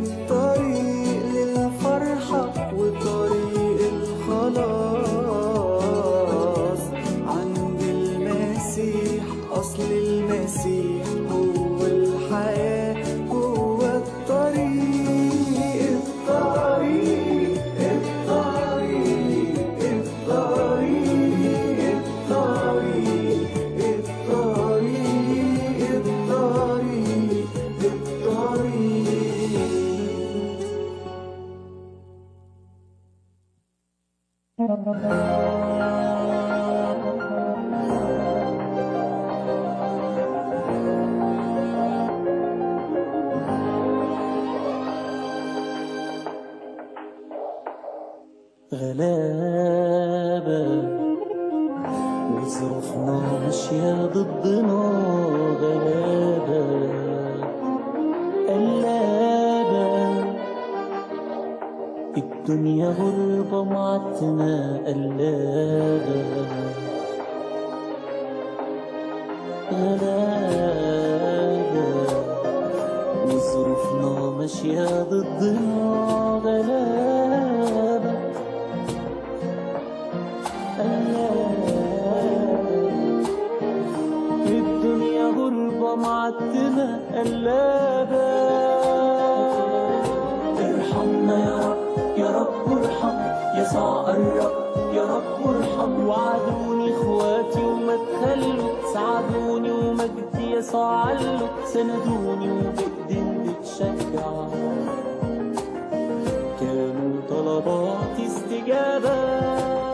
الطريق للفرحة وطريق الخلاص عند المسيح أصل المسيح هو الحياة هو الطريق الطريق الطريق الطريق الطريق الطريق الطريق الطريق غلابة وظروفنا ماشية ضدنا غلابة قلابة الدنيا غربة معتمة قلابة غلابة وظروفنا ماشية ضدنا غلابة الدنيا غربة معتمة قلابة ارحمنا يا رب يا رب ارحم يسوع قرب يا رب ارحم وعدوني اخواتي وما تخلوا ساعدوني ومجدي يسوع علوا سندوني وبإيدين بتشجع كانوا طلباتي استجابة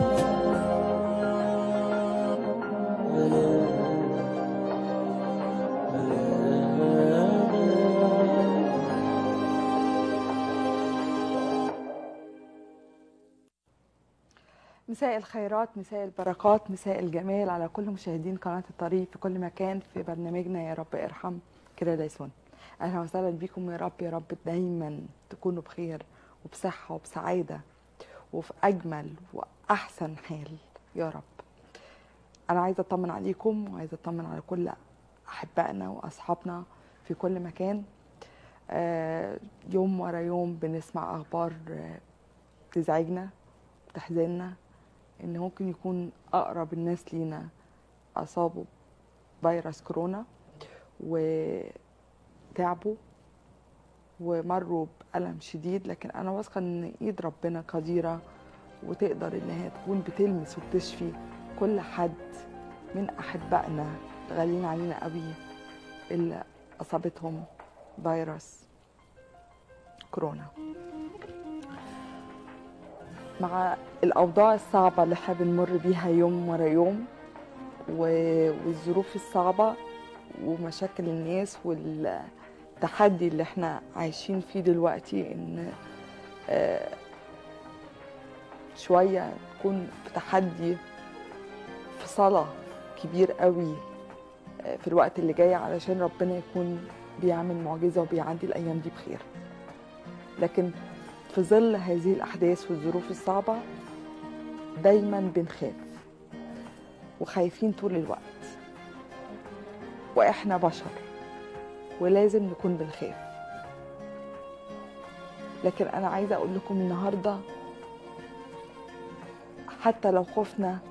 مساء الخيرات مساء البركات مساء الجمال على كل مشاهدين قناة الطريق في كل مكان في برنامجنا يا رب ارحم كده دايسون اهلا وسهلا بيكم يا رب يا رب دايما تكونوا بخير وبصحة وبسعادة وفي اجمل واحسن حال يا رب انا عايزة اطمن عليكم وعايزة اطمن على كل احبائنا واصحابنا في كل مكان آه، يوم ورا يوم بنسمع اخبار آه، تزعجنا تحزننا ان ممكن يكون اقرب الناس لينا اصابوا فيروس كورونا وتعبوا ومروا بألم شديد لكن انا واثقه ان ايد ربنا قديره وتقدر انها تكون بتلمس وبتشفي كل حد من احبائنا غاليين علينا قوي اللي اصابتهم فيروس كورونا مع الأوضاع الصعبة اللي احنا بنمر بيها يوم ورا يوم و- والظروف الصعبة ومشاكل الناس والتحدي اللي احنا عايشين فيه دلوقتي ان آه، شوية تكون في تحدي في صلاة كبير قوي آه، في الوقت اللي جاي علشان ربنا يكون بيعمل معجزة وبيعدي الأيام دي بخير لكن في ظل هذه الأحداث والظروف الصعبة دايما بنخاف وخايفين طول الوقت وإحنا بشر ولازم نكون بنخاف لكن أنا عايزة أقول لكم النهاردة حتى لو خفنا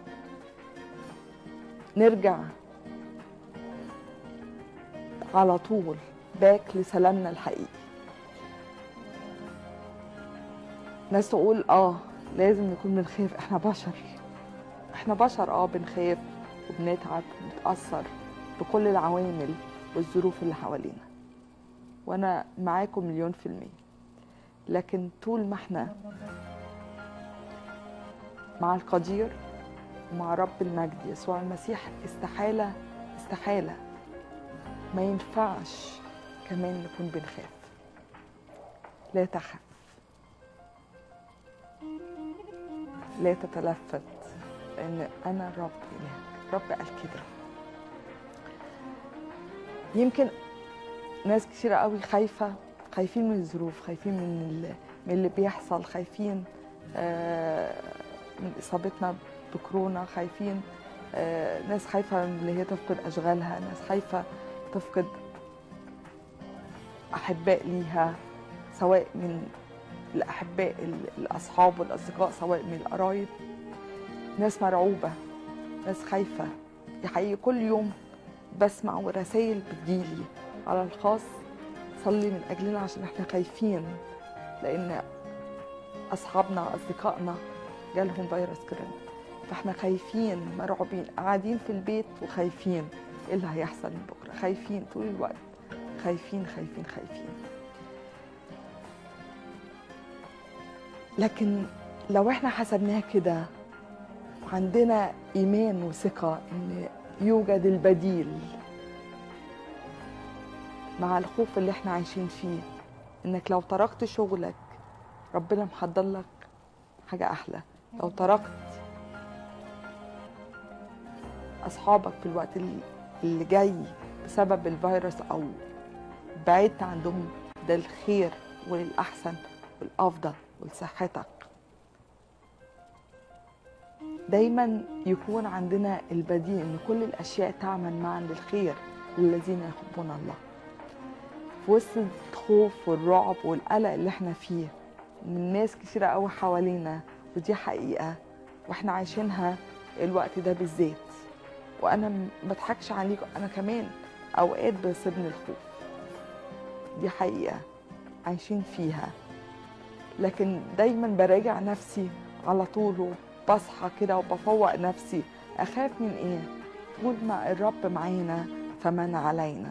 نرجع على طول باك لسلامنا الحقيقي ناس تقول اه لازم نكون بنخاف احنا بشر احنا بشر اه بنخاف وبنتعب وبنتأثر بكل العوامل والظروف اللي حوالينا وانا معاكم مليون في المية لكن طول ما احنا مع القدير ومع رب المجد يسوع المسيح استحالة استحالة ما ينفعش كمان نكون بنخاف لا تخف لا تتلفت لان انا الرب الهك رب قال كده يمكن ناس كتيرة قوي خايفة خايفين من الظروف خايفين من ال- من اللي بيحصل خايفين آه، من اصابتنا بكورونا خايفين آه، ناس خايفة من اللي هي تفقد اشغالها ناس خايفة تفقد احباء ليها سواء من الأحباء ال- الأصحاب والأصدقاء سواء من القرايب ناس مرعوبة ناس خايفة دي حقيقي كل يوم بسمع ورسائل بتجيلي على الخاص صلي من أجلنا عشان احنا خايفين لأن أصحابنا أصدقائنا جالهم فيروس كورونا فاحنا خايفين مرعوبين قاعدين في البيت وخايفين ايه اللي هيحصل من بكره خايفين طول الوقت خايفين خايفين خايفين لكن لو احنا حسبناها كده وعندنا ايمان وثقه ان يوجد البديل مع الخوف اللي احنا عايشين فيه انك لو تركت شغلك ربنا محضر لك حاجه احلى لو تركت اصحابك في الوقت اللي- اللي جاي بسبب الفيروس او بعدت عندهم ده الخير والاحسن والافضل ولصحتك دايما يكون عندنا البديل ان كل الاشياء تعمل معا للخير للذين يحبون الله في وسط الخوف والرعب والقلق اللي احنا فيه من ناس كتيرة قوي حوالينا ودي حقيقة واحنا عايشينها الوقت ده بالذات وانا م- بضحكش عليكم انا كمان اوقات بيصيبني الخوف دي حقيقة عايشين فيها لكن دايما براجع نفسي على طول وبصحى كده وبفوق نفسي اخاف من ايه طول ما الرب معانا فمن علينا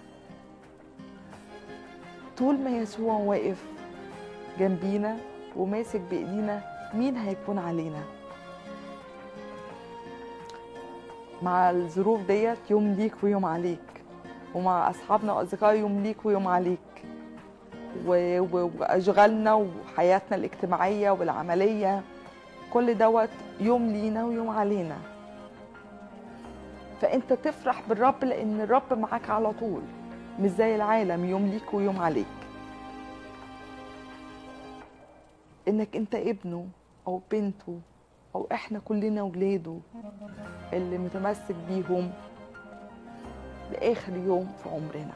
طول ما يسوع واقف جنبينا وماسك بايدينا مين هيكون علينا مع الظروف ديت يوم ليك ويوم عليك ومع اصحابنا واصدقائي يوم ليك ويوم عليك و- و- واشغالنا وحياتنا الاجتماعيه والعمليه كل دوت يوم لينا ويوم علينا فانت تفرح بالرب لان الرب معاك على طول مش زي العالم يوم ليك ويوم عليك انك انت ابنه او بنته او احنا كلنا ولاده اللي متمسك بيهم لاخر يوم في عمرنا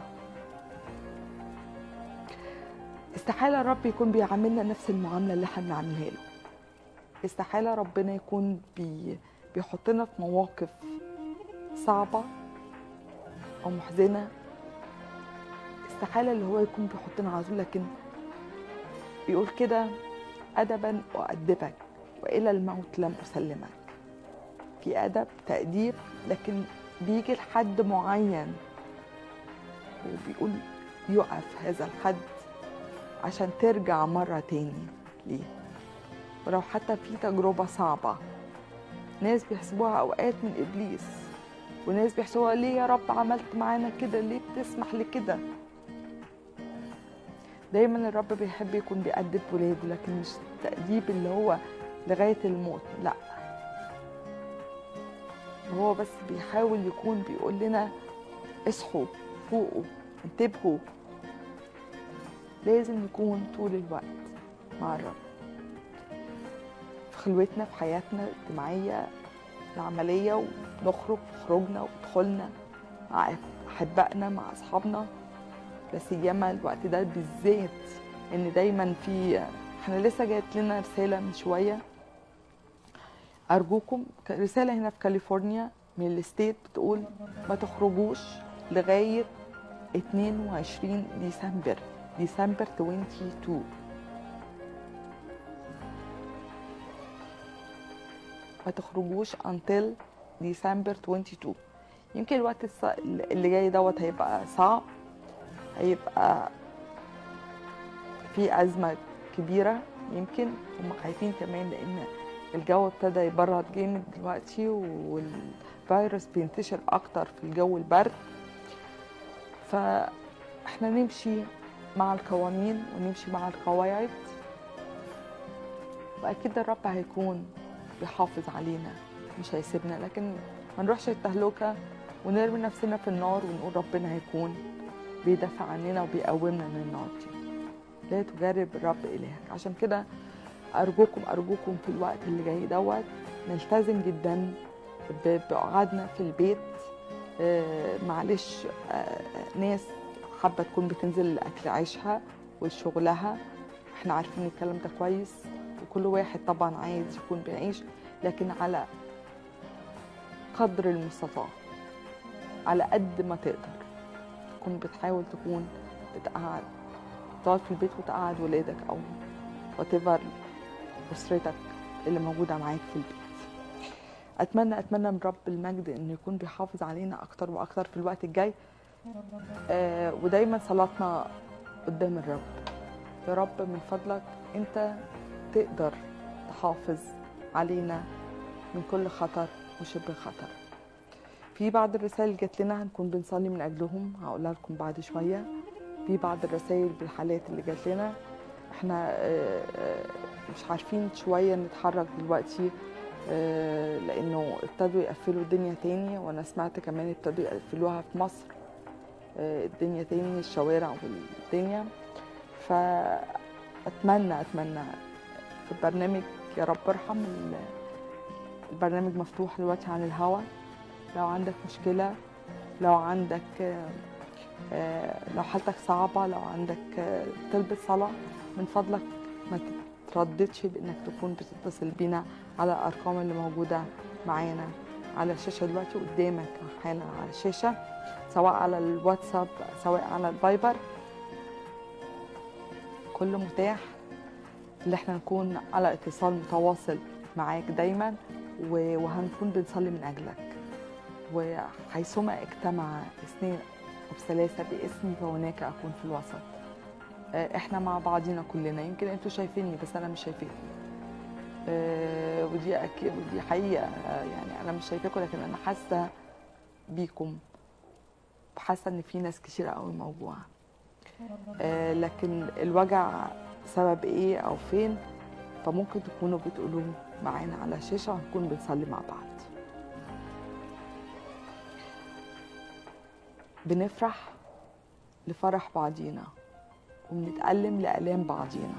استحاله الرب يكون بيعاملنا نفس المعامله اللي احنا بنعملها له استحاله ربنا يكون بي بيحطنا في مواقف صعبه او محزنه استحاله اللي هو يكون بيحطنا على طول لكن بيقول كده ادبا اؤدبك والى الموت لم اسلمك في ادب تاديب لكن بيجي لحد معين وبيقول يقف هذا الحد عشان ترجع مرة تاني ليه ولو حتى في تجربة صعبة ناس بيحسبوها أوقات من إبليس وناس بيحسبوها ليه يا رب عملت معانا كده ليه بتسمح لكده دايما الرب بيحب يكون بيأدب ولاده لكن مش التأديب اللي هو لغاية الموت لا هو بس بيحاول يكون بيقول لنا اصحوا فوقوا انتبهوا لازم نكون طول الوقت مع الرب في خلوتنا في حياتنا الاجتماعية العملية ونخرج في خروجنا ودخولنا مع أحبائنا مع أصحابنا لا سيما الوقت ده بالذات إن دايما في احنا لسه جات لنا رسالة من شوية أرجوكم رسالة هنا في كاليفورنيا من الستيت بتقول ما تخرجوش لغاية 22 ديسمبر ديسمبر 22 ما تخرجوش until ديسمبر 22 يمكن الوقت الص- اللي جاي دوت هيبقى صعب هيبقى في أزمة كبيرة يمكن هم خايفين كمان لأن الجو ابتدى يبرد جامد دلوقتي والفيروس بينتشر أكتر في الجو البرد فاحنا نمشي مع القوانين ونمشي مع القواعد واكيد الرب هيكون بيحافظ علينا مش هيسيبنا لكن ما نروحش التهلكه ونرمي نفسنا في النار ونقول ربنا هيكون بيدافع عننا وبيقومنا من النار دي لا تجرب الرب الهك عشان كده ارجوكم ارجوكم في الوقت اللي جاي دوت نلتزم جدا ب- بقعدنا في البيت آه، معلش آه، ناس حابه تكون بتنزل اكل عيشها ولشغلها احنا عارفين الكلام ده كويس وكل واحد طبعا عايز يكون بيعيش لكن على قدر المستطاع على قد ما تقدر تكون بتحاول تكون بتقعد تقعد في البيت وتقعد ولادك او whatever اسرتك اللي موجوده معاك في البيت اتمنى اتمنى من رب المجد انه يكون بيحافظ علينا اكتر واكتر في الوقت الجاي آه ودايما صلاتنا قدام الرب يا رب من فضلك انت تقدر تحافظ علينا من كل خطر وشبه خطر في بعض الرسائل اللي جات لنا هنكون بنصلي من اجلهم هقولها لكم بعد شويه في بعض الرسائل بالحالات اللي جات لنا احنا آه، آه، مش عارفين شويه نتحرك دلوقتي آه، لانه ابتدوا يقفلوا الدنيا تاني وانا سمعت كمان ابتدوا يقفلوها في مصر آه، الدنيا تاني الشوارع والدنيا فاتمنى اتمنى في البرنامج يا رب ارحم ال- البرنامج مفتوح دلوقتي عن الهوا لو عندك مشكلة لو عندك آه، آه، لو حالتك صعبة لو عندك آه، طلبة صلاة من فضلك ما تترددش بانك تكون بتتصل بينا على الارقام اللي موجودة معانا على الشاشة دلوقتي قدامك حالا على الشاشة سواء على الواتساب سواء على الفايبر كله متاح اللي احنا نكون على اتصال متواصل معاك دايما و- وهنكون بنصلي من اجلك وحيثما اجتمع اثنين او ثلاثه باسمي فهناك اكون في الوسط آه، احنا مع بعضينا كلنا يمكن انتوا شايفيني بس انا مش شايفاكم آه، ودي أكيد ودي حقيقه آه، يعني انا مش شايفاكم لكن انا حاسه بيكم حاسه ان في ناس كتير قوي موجوعه آه، لكن الوجع سبب ايه او فين فممكن تكونوا بتقولوه معانا على الشاشه وهنكون بنصلي مع بعض بنفرح لفرح بعضينا وبنتألم لآلام بعضينا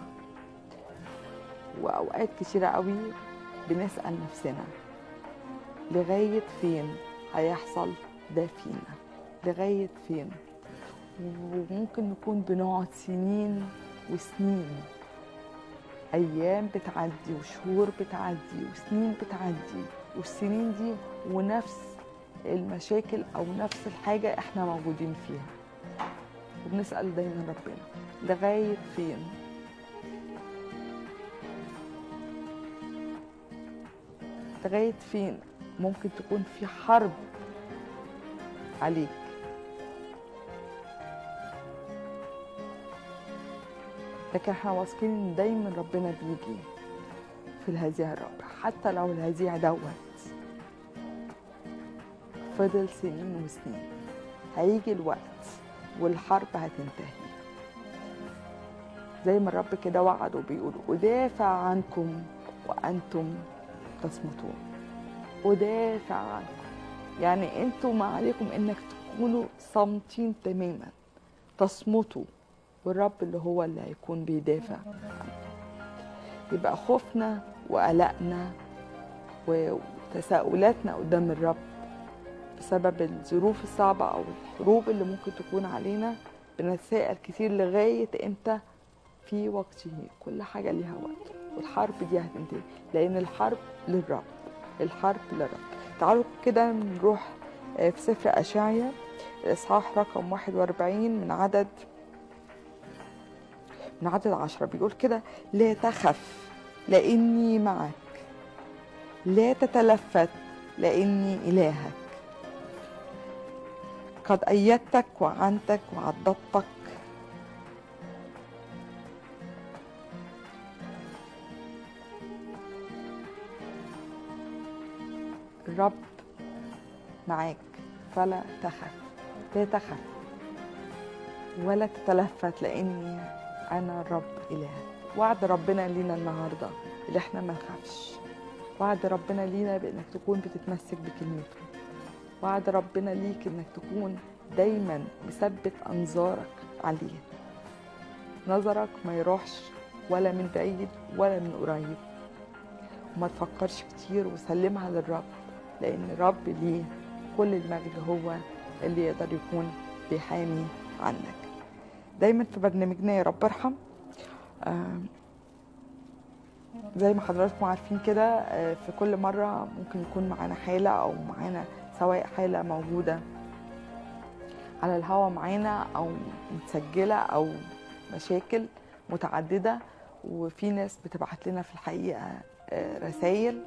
وأوقات كتيرة قوي بنسأل نفسنا لغاية فين هيحصل ده فينا لغاية فين وممكن نكون بنقعد سنين وسنين أيام بتعدي وشهور بتعدي وسنين بتعدي والسنين دي ونفس المشاكل أو نفس الحاجة إحنا موجودين فيها وبنسأل دايما ربنا لغاية فين لغاية فين ممكن تكون في حرب عليك لكن احنا واثقين ان دايما ربنا بيجي في الهزيع الرابع حتى لو الهزيع دوت فضل سنين وسنين هيجي الوقت والحرب هتنتهي زي ما الرب كده وعد وبيقول أدافع عنكم وأنتم تصمتون أدافع عنكم يعني أنتوا ما عليكم إنك تكونوا صامتين تماما تصمتوا والرب اللي هو اللي هيكون بيدافع عنكم يبقى خوفنا وقلقنا وتساؤلاتنا قدام الرب بسبب الظروف الصعبة أو الحروب اللي ممكن تكون علينا بنتساءل كتير لغاية إمتى في وقته كل حاجة ليها وقت والحرب دي هتنتهي لأن الحرب للرب الحرب للرب تعالوا كده نروح آه، في سفر أشعيا الإصحاح رقم 41 من عدد من عدد عشرة بيقول كده لا تخف لأني معك لا تتلفت لأني إلهك قد أيدتك وعنتك وعضدتك الرب معاك فلا تخف لا تخف ولا تتلفت لاني انا الرب الهك وعد ربنا لينا النهارده اللي احنا ما نخافش وعد ربنا لينا بانك تكون بتتمسك بكلمته وعد ربنا ليك انك تكون دايما مثبت انظارك عليه نظرك ما يروحش ولا من بعيد ولا من قريب وما تفكرش كتير وسلمها للرب لان الرب ليه كل المجد هو اللي يقدر يكون بيحامي عنك دايما في برنامجنا يا رب ارحم آه، زي ما حضراتكم عارفين كده آه، في كل مرة ممكن يكون معانا حالة أو معانا سواء حالة موجودة على الهوا معانا أو متسجلة أو مشاكل متعددة وفي ناس بتبعت لنا في الحقيقة رسائل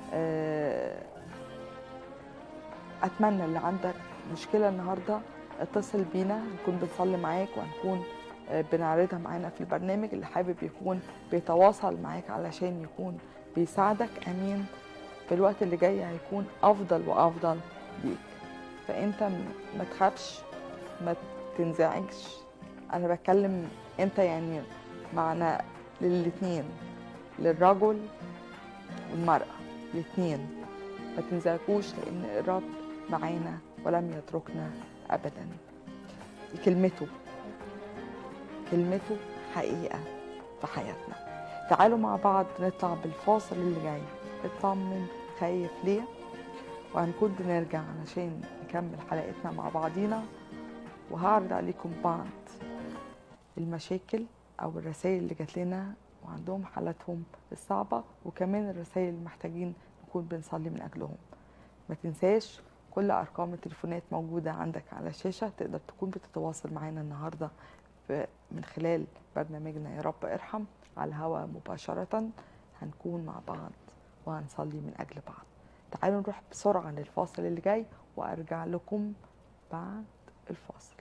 أتمنى اللي عندك مشكلة النهاردة اتصل بينا نكون بنصلي معاك وهنكون آه، بنعرضها معانا في البرنامج اللي حابب يكون بيتواصل معاك علشان يكون بيساعدك امين في الوقت اللي جاي هيكون افضل وافضل ليك فانت م- ما تخافش ما تنزعجش انا بتكلم انت يعني معنا للاتنين للرجل والمرأة الاتنين ما تنزعجوش لان الرب معانا ولم يتركنا ابدا كلمته كلمته حقيقة في حياتنا تعالوا مع بعض نطلع بالفاصل اللي جاي اطمن خايف ليه وهنكون بنرجع علشان نكمل حلقتنا مع بعضينا وهعرض عليكم بعض المشاكل او الرسائل اللي جات لنا وعندهم حالاتهم الصعبة وكمان الرسائل اللي محتاجين نكون بنصلي من اجلهم ما تنساش كل ارقام التليفونات موجودة عندك على الشاشة تقدر تكون بتتواصل معانا النهاردة في- من خلال برنامجنا يا رب ارحم على الهواء مباشرة هنكون مع بعض وهنصلي من أجل بعض تعالوا نروح بسرعة للفاصل اللي جاي وأرجع لكم بعد الفاصل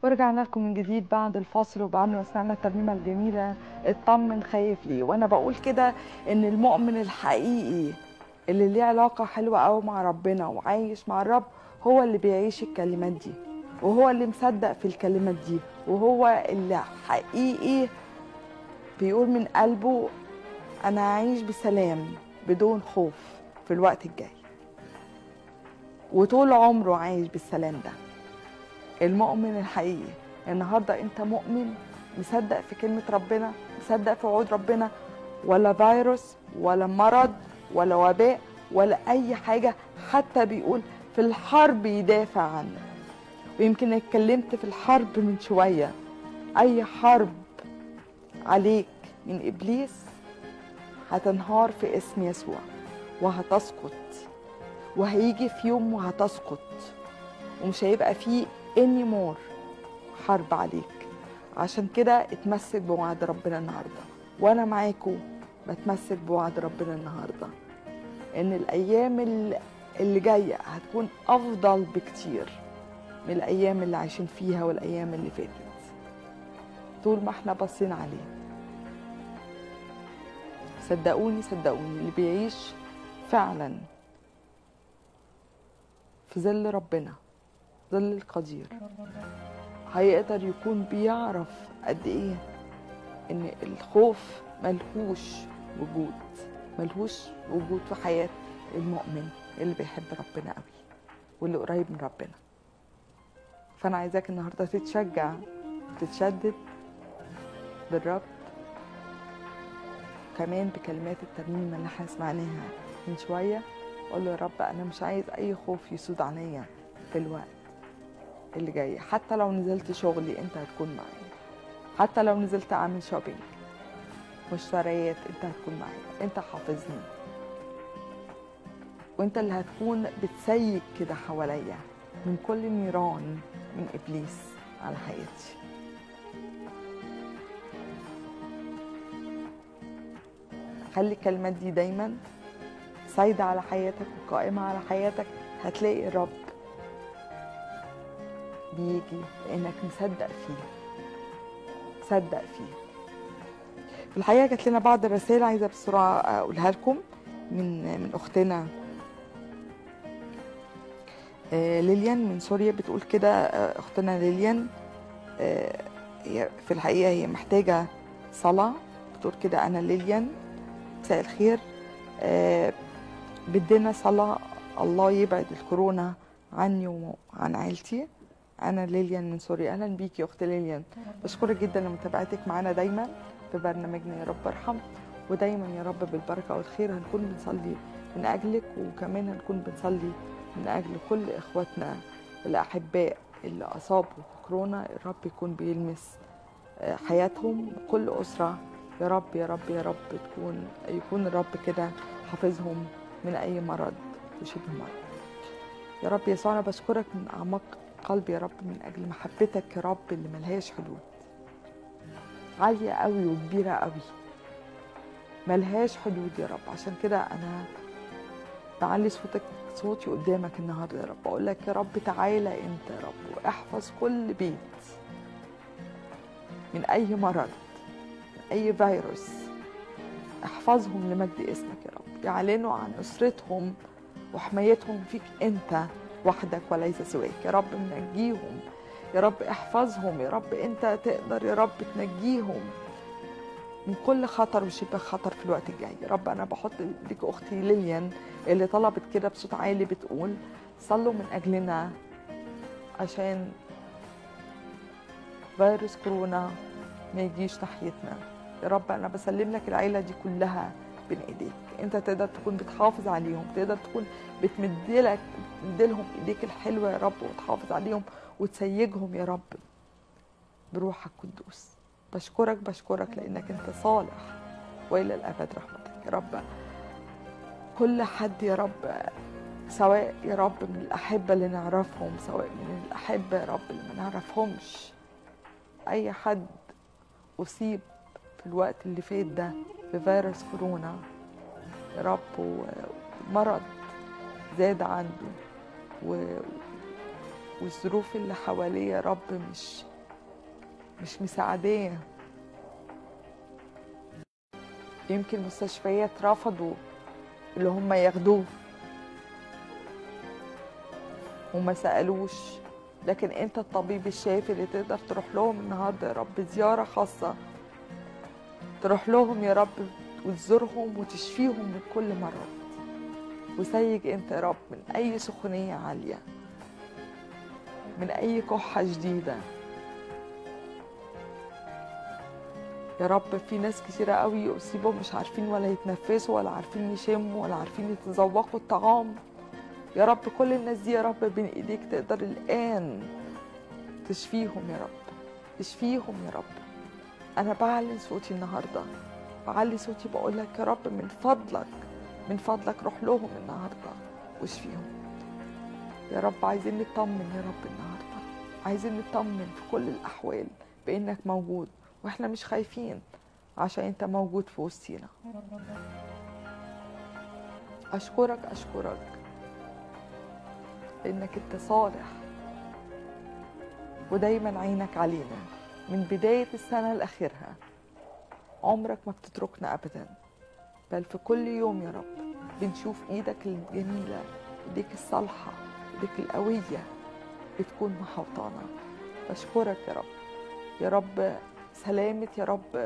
ورجعنا لكم من جديد بعد الفاصل وبعد ما سمعنا الترنيمة الجميلة اطمن خايف ليه وانا بقول كده ان المؤمن الحقيقي اللي ليه علاقة حلوة قوي مع ربنا وعايش مع الرب هو اللي بيعيش الكلمات دي وهو اللي مصدق في الكلمات دي وهو اللي حقيقي بيقول من قلبه انا هعيش بسلام بدون خوف في الوقت الجاي وطول عمره عايش بالسلام ده المؤمن الحقيقي النهارده انت مؤمن مصدق في كلمه ربنا مصدق في وعود ربنا ولا فيروس ولا مرض ولا وباء ولا اي حاجه حتى بيقول في الحرب يدافع عنك ويمكن اتكلمت في الحرب من شويه اي حرب عليك من ابليس هتنهار في اسم يسوع وهتسقط وهيجي في يوم وهتسقط ومش هيبقى فيه اني مور حرب عليك عشان كده اتمسك بوعد ربنا النهارده وانا معاكم بتمسك بوعد ربنا النهارده ان الايام ال- اللي جايه هتكون افضل بكتير من الايام اللي عايشين فيها والايام اللي فاتت طول ما احنا باصين عليه صدقوني صدقوني اللي بيعيش فعلا في ظل ربنا ظل القدير هيقدر يكون بيعرف قد ايه ان الخوف ملهوش وجود ملهوش وجود في حياة المؤمن اللي بيحب ربنا قوي واللي قريب من ربنا فانا عايزاك النهارده تتشجع تتشدد بالرب كمان بكلمات الترنيمة اللي احنا سمعناها من شوية قول له يا رب أنا مش عايز أي خوف يسود عليا في الوقت اللي جاي حتى لو نزلت شغلي أنت هتكون معايا حتى لو نزلت أعمل شوبينج مشتريات أنت هتكون معايا أنت حافظني وأنت اللي هتكون بتسيك كده حواليا من كل نيران من إبليس على حياتي خلي الكلمات دي دايما سايدة على حياتك وقائمة على حياتك هتلاقي الرب بيجي لأنك مصدق فيه صدق فيه في الحقيقة جات لنا بعض الرسائل عايزة بسرعة أقولها لكم من من أختنا آه، ليليان من سوريا بتقول كده آه، أختنا ليليان آه، هي في الحقيقة هي محتاجة صلاة بتقول كده أنا ليليان مساء الخير آه، بدنا صلاة الله يبعد الكورونا عني وعن عيلتي أنا ليليان من سوريا أهلا بيكي يا أخت ليليان بشكرك جدا لمتابعتك معانا دايما في برنامجنا يا رب ارحم ودايما يا رب بالبركة والخير هنكون بنصلي من أجلك وكمان هنكون بنصلي من أجل كل إخواتنا الأحباء اللي أصابوا بكورونا الرب يكون بيلمس آه، حياتهم كل أسرة يا رب يا رب يا رب تكون يكون الرب كده حافظهم من أي مرض وشبه مرض يا رب يسوع أنا بشكرك من أعماق قلبي يا رب من أجل محبتك يا رب اللي ملهاش حدود عالية قوي وكبيرة قوي ملهاش حدود يا رب عشان كده أنا بعلي صوتك صوتي قدامك النهارده يا رب أقول لك يا رب تعالى أنت يا رب واحفظ كل بيت من أي مرض من أي فيروس احفظهم لمجد اسمك يا رب يعلنوا عن نصرتهم وحمايتهم فيك أنت وحدك وليس سواك يا رب نجيهم يا رب احفظهم يا رب انت تقدر يا رب تنجيهم من كل خطر وشبه خطر في الوقت الجاي يا رب انا بحط ليك اختي ليليان اللي طلبت كده بصوت عالي بتقول صلوا من اجلنا عشان فيروس كورونا ما يجيش ناحيتنا يا رب انا بسلم لك العيله دي كلها بين ايديك انت تقدر تكون بتحافظ عليهم تقدر تكون بتمدلك بتمدلهم ايديك الحلوه يا رب وتحافظ عليهم وتسيجهم يا رب بروحك القدوس بشكرك بشكرك لانك انت صالح والى الابد رحمتك يا رب كل حد يا رب سواء يا رب من الاحبه اللي نعرفهم سواء من الاحبه يا رب اللي ما نعرفهمش اي حد اصيب في الوقت اللي فات ده بفيروس كورونا يا رب ومرض زاد عنده و... والظروف اللي حواليه يا رب مش مش مساعداه يمكن المستشفيات رفضوا اللي هم ياخدوه وما سألوش لكن انت الطبيب الشافي اللي تقدر تروح لهم النهارده يا رب زيارة خاصة تروح لهم يا رب وتزورهم وتشفيهم من كل مرض وسيج انت يا رب من اي سخونية عالية من اي كحة جديدة يا رب في ناس كتيرة قوي أصيبوا مش عارفين ولا يتنفسوا ولا عارفين يشموا ولا عارفين يتذوقوا الطعام يا رب كل الناس دي يا رب بين ايديك تقدر الآن تشفيهم يا رب تشفيهم يا رب أنا بعلن صوتي النهاردة بعلي صوتي بقول لك يا رب من فضلك من فضلك روح لهم النهاردة واشفيهم يا رب عايزين نطمن يا رب النهاردة عايزين نطمن في كل الأحوال بإنك موجود واحنا مش خايفين عشان انت موجود في وسطينا اشكرك اشكرك لانك انت صالح ودايما عينك علينا من بداية السنة لآخرها عمرك ما بتتركنا أبدا بل في كل يوم يا رب بنشوف إيدك الجميلة إيديك الصالحة إيديك القوية بتكون محوطانا بشكرك يا رب يا رب سلامة يا رب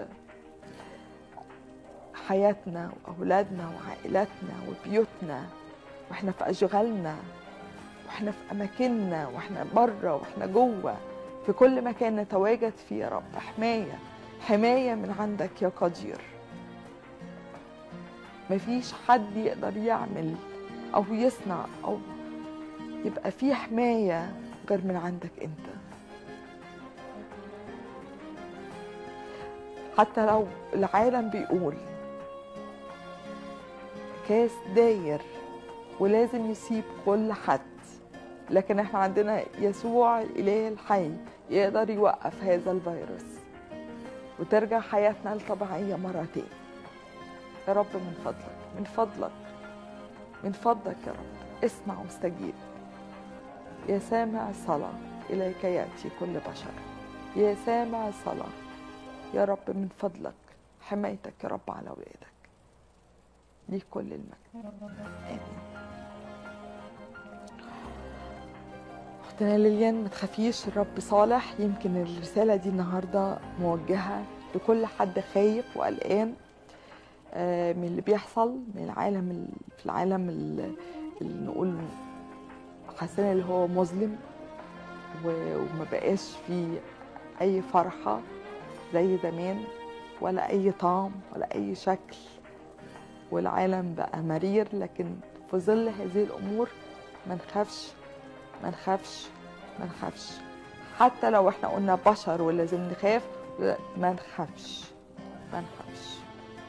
حياتنا وأولادنا وعائلاتنا وبيوتنا وإحنا في أشغالنا وإحنا في أماكننا وإحنا بره وإحنا جوه في كل مكان نتواجد فيه يا رب حماية حماية من عندك يا قدير مفيش حد يقدر يعمل أو يصنع أو يبقى فيه حماية غير من عندك أنت حتى لو العالم بيقول كاس داير ولازم يسيب كل حد لكن احنا عندنا يسوع الاله الحي يقدر يوقف هذا الفيروس وترجع حياتنا الطبيعيه مره تاني يا رب من فضلك من فضلك من فضلك يا رب اسمع واستجيب يا سامع الصلاه اليك ياتي كل بشر يا سامع الصلاه يا رب من فضلك حمايتك يا رب على اولادك ليك كل المجد امين اختنا ليليان ما تخافيش الرب صالح يمكن الرساله دي النهارده موجهه لكل حد خايف وقلقان آه، من اللي بيحصل من العالم ال- في العالم ال- اللي نقول حاسين اللي هو مظلم و- وما بقاش فيه اي فرحه زي زمان ولا اي طعم ولا اي شكل والعالم بقى مرير لكن في ظل هذه الامور ما نخافش ما نخافش ما نخافش حتى لو احنا قلنا بشر ولازم نخاف لا، ما نخافش ما نخافش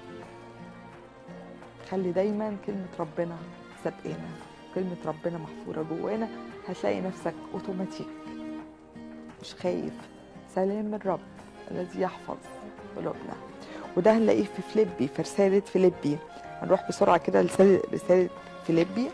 خلي دايما كلمة ربنا سابقانا كلمة ربنا محفورة جوانا هتلاقي نفسك اوتوماتيك مش خايف سلام الرب الذي يحفظ قلوبنا وده هنلاقيه في فيليبي في رسالة فيليبي هنروح بسرعة كده لرسالة رسالة فيليبي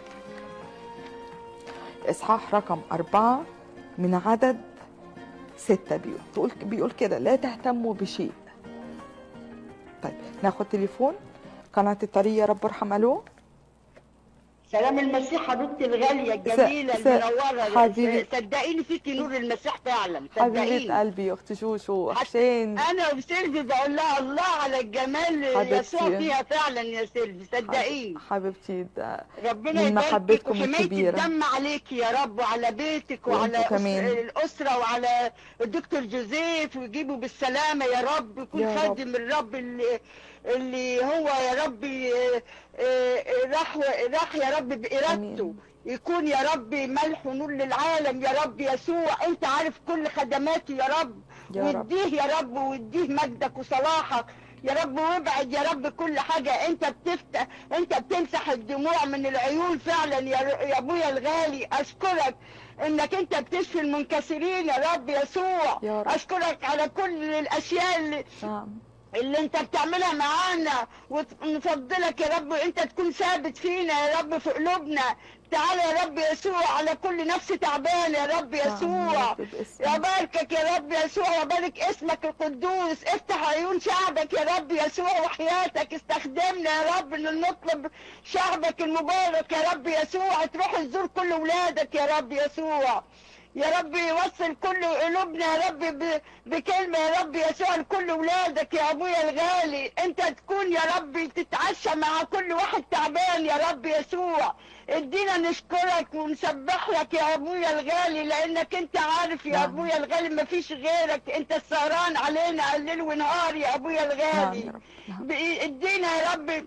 إصحاح رقم أربعة من عدد ستة بيقول تقول بيقول كده لا تهتموا بشيء طيب ناخد تليفون قناة الطريق يا رب ارحم ألو سلام المسيح حبيبتي الغالية س- الجميلة س- المنورة حبيبة- صدقيني فيكي نور المسيح فعلا حبيبة صدقيني قلبي يا أخت شوشو وحشين أنا وسيلفي بقول لها الله على الجمال حبيبتي. يسوع فيها فعلا يا سيلفي صدقيني حبيبتي ده ربنا من يباركك محبتكم وحماية الكبيرة. الدم عليك يا رب وعلى بيتك وعلى وأنتوا أس- كمان. الأسرة وعلى الدكتور جوزيف ويجيبه بالسلامة يا رب يكون يا رب. خادم الرب اللي اللي هو يا رب آه، آه، راح راح يا رب بإرادته آمين. يكون يا رب ملح ونور للعالم يا رب يسوع انت عارف كل خدماتي يا رب يا رب. واديه يا رب واديه مجدك وصلاحك يا رب وابعد يا رب كل حاجة انت بتفتح انت بتمسح الدموع من العيون فعلا يا, يا ابويا الغالي اشكرك انك انت بتشفي المنكسرين يا رب يسوع يا رب. اشكرك على كل الاشياء اللي نعم اللي انت بتعملها معانا ونفضلك يا رب انت تكون ثابت فينا يا رب في قلوبنا تعالى يا رب يسوع على كل نفس تعبان يا رب يسوع رب باسمك. يا باركك يا رب يسوع وبارك اسمك القدوس افتح عيون شعبك يا رب يسوع وحياتك استخدمنا يا رب ان نطلب شعبك المبارك يا رب يسوع تروح تزور كل ولادك يا رب يسوع يا رب يوصل كل قلوبنا يا رب ب- بكلمة يا رب يسوع لكل ولادك يا أبويا الغالي أنت تكون يا رب تتعشى مع كل واحد تعبان يا رب يسوع ادينا نشكرك ونسبح لك يا أبويا الغالي لأنك أنت عارف يا نعم. أبويا الغالي مفيش غيرك أنت السهران علينا الليل ونهار يا أبويا نعم الغالي يا رب نعم. ب- ادينا يا رب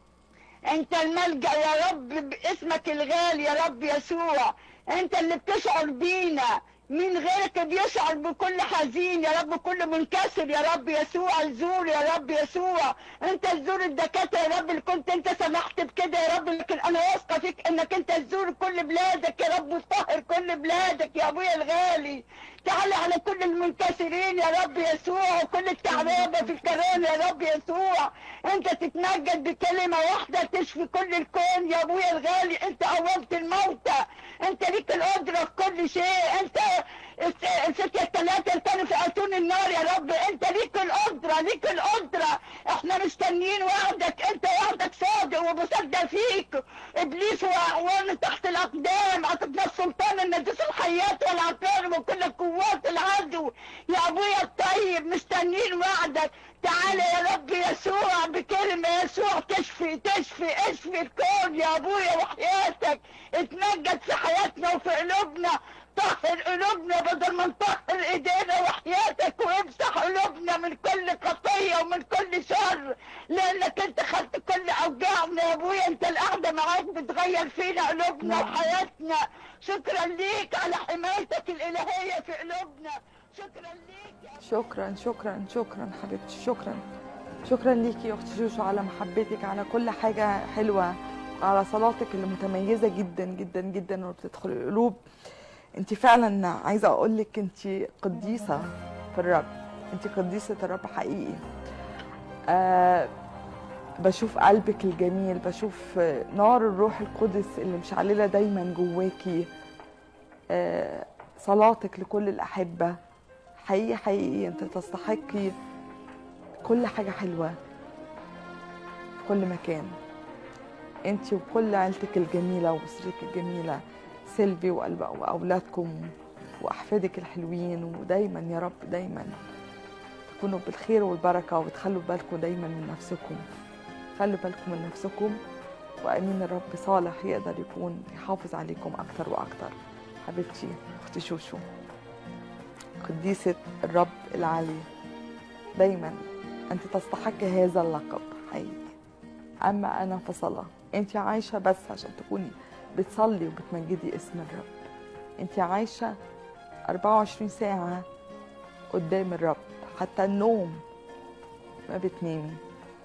انت الملجأ يا رب باسمك الغالي يا رب يسوع انت اللي بتشعر بينا مين غيرك بيشعر بكل حزين يا رب كل منكسر يا رب يسوع الزور يا رب يسوع انت تزور الدكاتره يا رب اللي كنت انت سمحت بكده يا رب لكن انا واثقه فيك انك انت تزور كل بلادك يا رب وتطهر كل بلادك يا ابويا الغالي تعالى على كل المنكسرين يا رب يسوع وكل التعبانه في الكرام يا رب يسوع انت تتمجد بكلمه واحده تشفي كل الكون يا ابويا الغالي انت قومت الموتى انت ليك القدره في كل شيء انت الس- الفتية الثلاثة اللي كانوا في أتون النار يا رب انت ليك القدرة ليك القدرة احنا مستنيين وعدك انت وعدك صادق ومصدق فيك ابليس واعوانه تحت الاقدام عطتنا السلطان ان ندوس الحيات والعقارب وكل قوات العدو يا ابويا الطيب مستنيين وعدك تعالى يا رب يسوع بكلمة يسوع تشفي تشفي اشفي الكون يا ابويا وحياتك اتمجد في حياتنا وفي قلوبنا طهر قلوبنا بدل ما نطهر ايدينا وحياتك وامسح قلوبنا من كل خطية ومن كل شر لانك انت خدت كل اوجاعنا يا ابويا انت القعدة معاك بتغير فينا قلوبنا نعم. وحياتنا شكرا ليك على حمايتك الالهية في قلوبنا شكرا ليك يا شكرا شكرا شكرا حبيبتي شكرا شكرا ليكي يا اختي جوجو على محبتك على كل حاجه حلوه على صلاتك اللي متميزه جدا جدا جدا وبتدخل القلوب انت فعلا عايزه اقول لك انت قديسه في الرب انت قديسه الرب حقيقي آه بشوف قلبك الجميل بشوف نار الروح القدس اللي مشعلله دايما جواكي آه صلاتك لكل الاحبه حقيقي حقيقي انت تستحقي كل حاجة حلوة في كل مكان انت وكل عيلتك الجميلة وأسرتك الجميلة سيلفي وقلب- وأولادكم وأحفادك الحلوين ودايما يا رب دايما تكونوا بالخير والبركة وتخلوا بالكم دايما من نفسكم خلوا بالكم من نفسكم وأمين الرب صالح يقدر يكون يحافظ عليكم أكتر وأكتر حبيبتي أختي شوشو قديسة الرب العلي دايما أنت تستحق هذا اللقب حقيقي أما أنا فصلاة أنت عايشة بس عشان تكوني بتصلي وبتمجدي اسم الرب أنت عايشة 24 ساعة قدام الرب حتى النوم ما بتنامي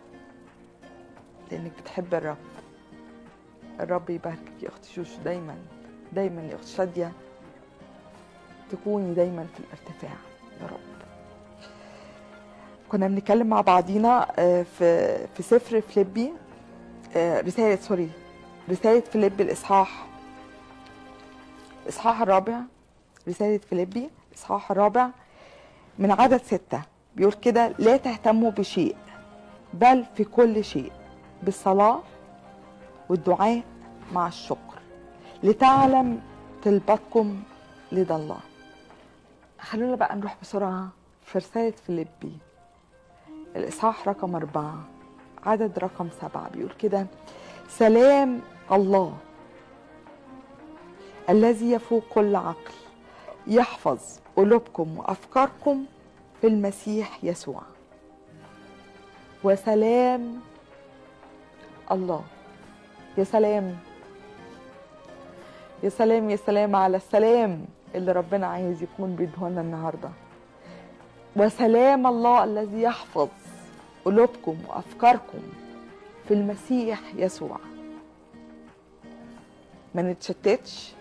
لأنك بتحب الرب الرب يباركك يا أختي شوشو دايما دايما يا أختي شادية تكوني دايما في الارتفاع يا رب كنا بنتكلم مع بعضينا آه، في في سفر فيليبي آه، رسالة سوري رسالة فيليبي الإصحاح الإصحاح الرابع رسالة فيليبي الإصحاح الرابع من عدد ستة بيقول كده لا تهتموا بشيء بل في كل شيء بالصلاة والدعاء مع الشكر لتعلم طلباتكم لدى الله خلونا بقى نروح بسرعة في رسالة فيليبي الإصحاح رقم أربعة عدد رقم سبعة بيقول كده سلام الله الذي يفوق كل عقل يحفظ قلوبكم وأفكاركم في المسيح يسوع وسلام الله يا سلام يا سلام يا سلام على السلام اللي ربنا عايز يكون بيدهنا النهارده وسلام الله الذي يحفظ قلوبكم وافكاركم في المسيح يسوع ما نتشتتش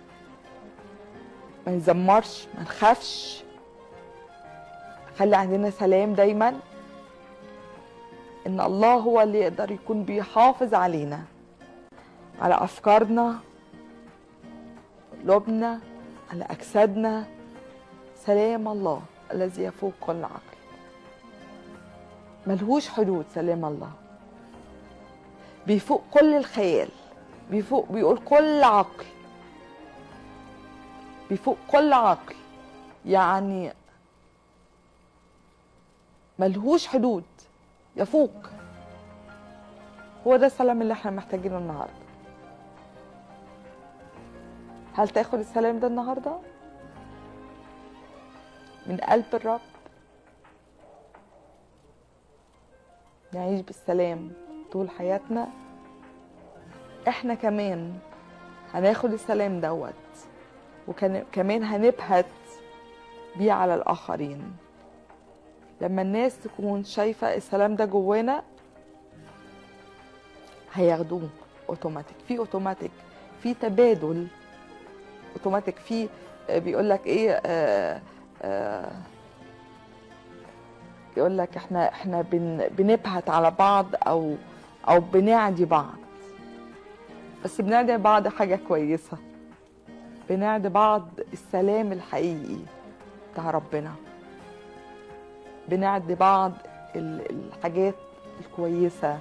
ما نزمرش ما نخافش خلي عندنا سلام دايما ان الله هو اللي يقدر يكون بيحافظ علينا على افكارنا قلوبنا على اجسادنا سلام الله الذي يفوق كل عقل ملهوش حدود سلام الله بيفوق كل الخيال بيفوق بيقول كل عقل بيفوق كل عقل يعني ملهوش حدود يفوق هو ده السلام اللي احنا محتاجينه النهارده هل تاخد السلام ده النهارده من قلب الرب نعيش بالسلام طول حياتنا احنا كمان هناخد السلام دوت وكمان هنبهت بيه على الاخرين لما الناس تكون شايفه السلام ده جوانا هياخدوه اوتوماتيك في اوتوماتيك في تبادل اوتوماتيك في بيقول لك ايه آه آه يقول لك احنا احنا بن بنبهت على بعض او او بنعدي بعض بس بنعدي بعض حاجه كويسه بنعدي بعض السلام الحقيقي بتاع ربنا بنعدي بعض ال- الحاجات الكويسه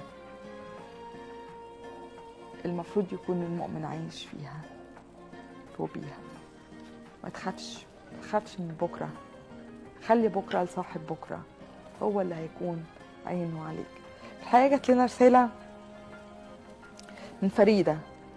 المفروض يكون المؤمن عايش فيها وبيها ما تخافش ما تخافش من بكره خلي بكره لصاحب بكره هو اللي هيكون عينه عليك الحقيقه جات لنا رساله من فريده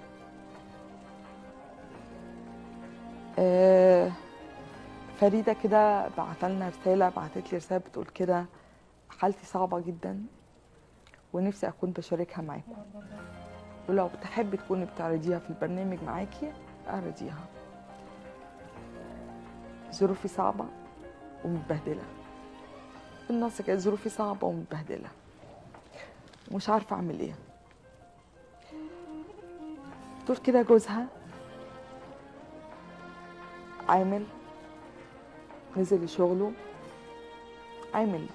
آه، فريده كده بعت لنا رساله بعتت لي رساله بتقول كده حالتي صعبه جدا ونفسي اكون بشاركها معاكم ولو تحبي تكوني بتعرضيها في البرنامج معاكي اعرضيها ظروفي صعبه ومتبهدله بالنص كده ظروفي صعبه ومتبهدله ومش عارفه اعمل ايه تقول كده جوزها عامل نزل شغله عامل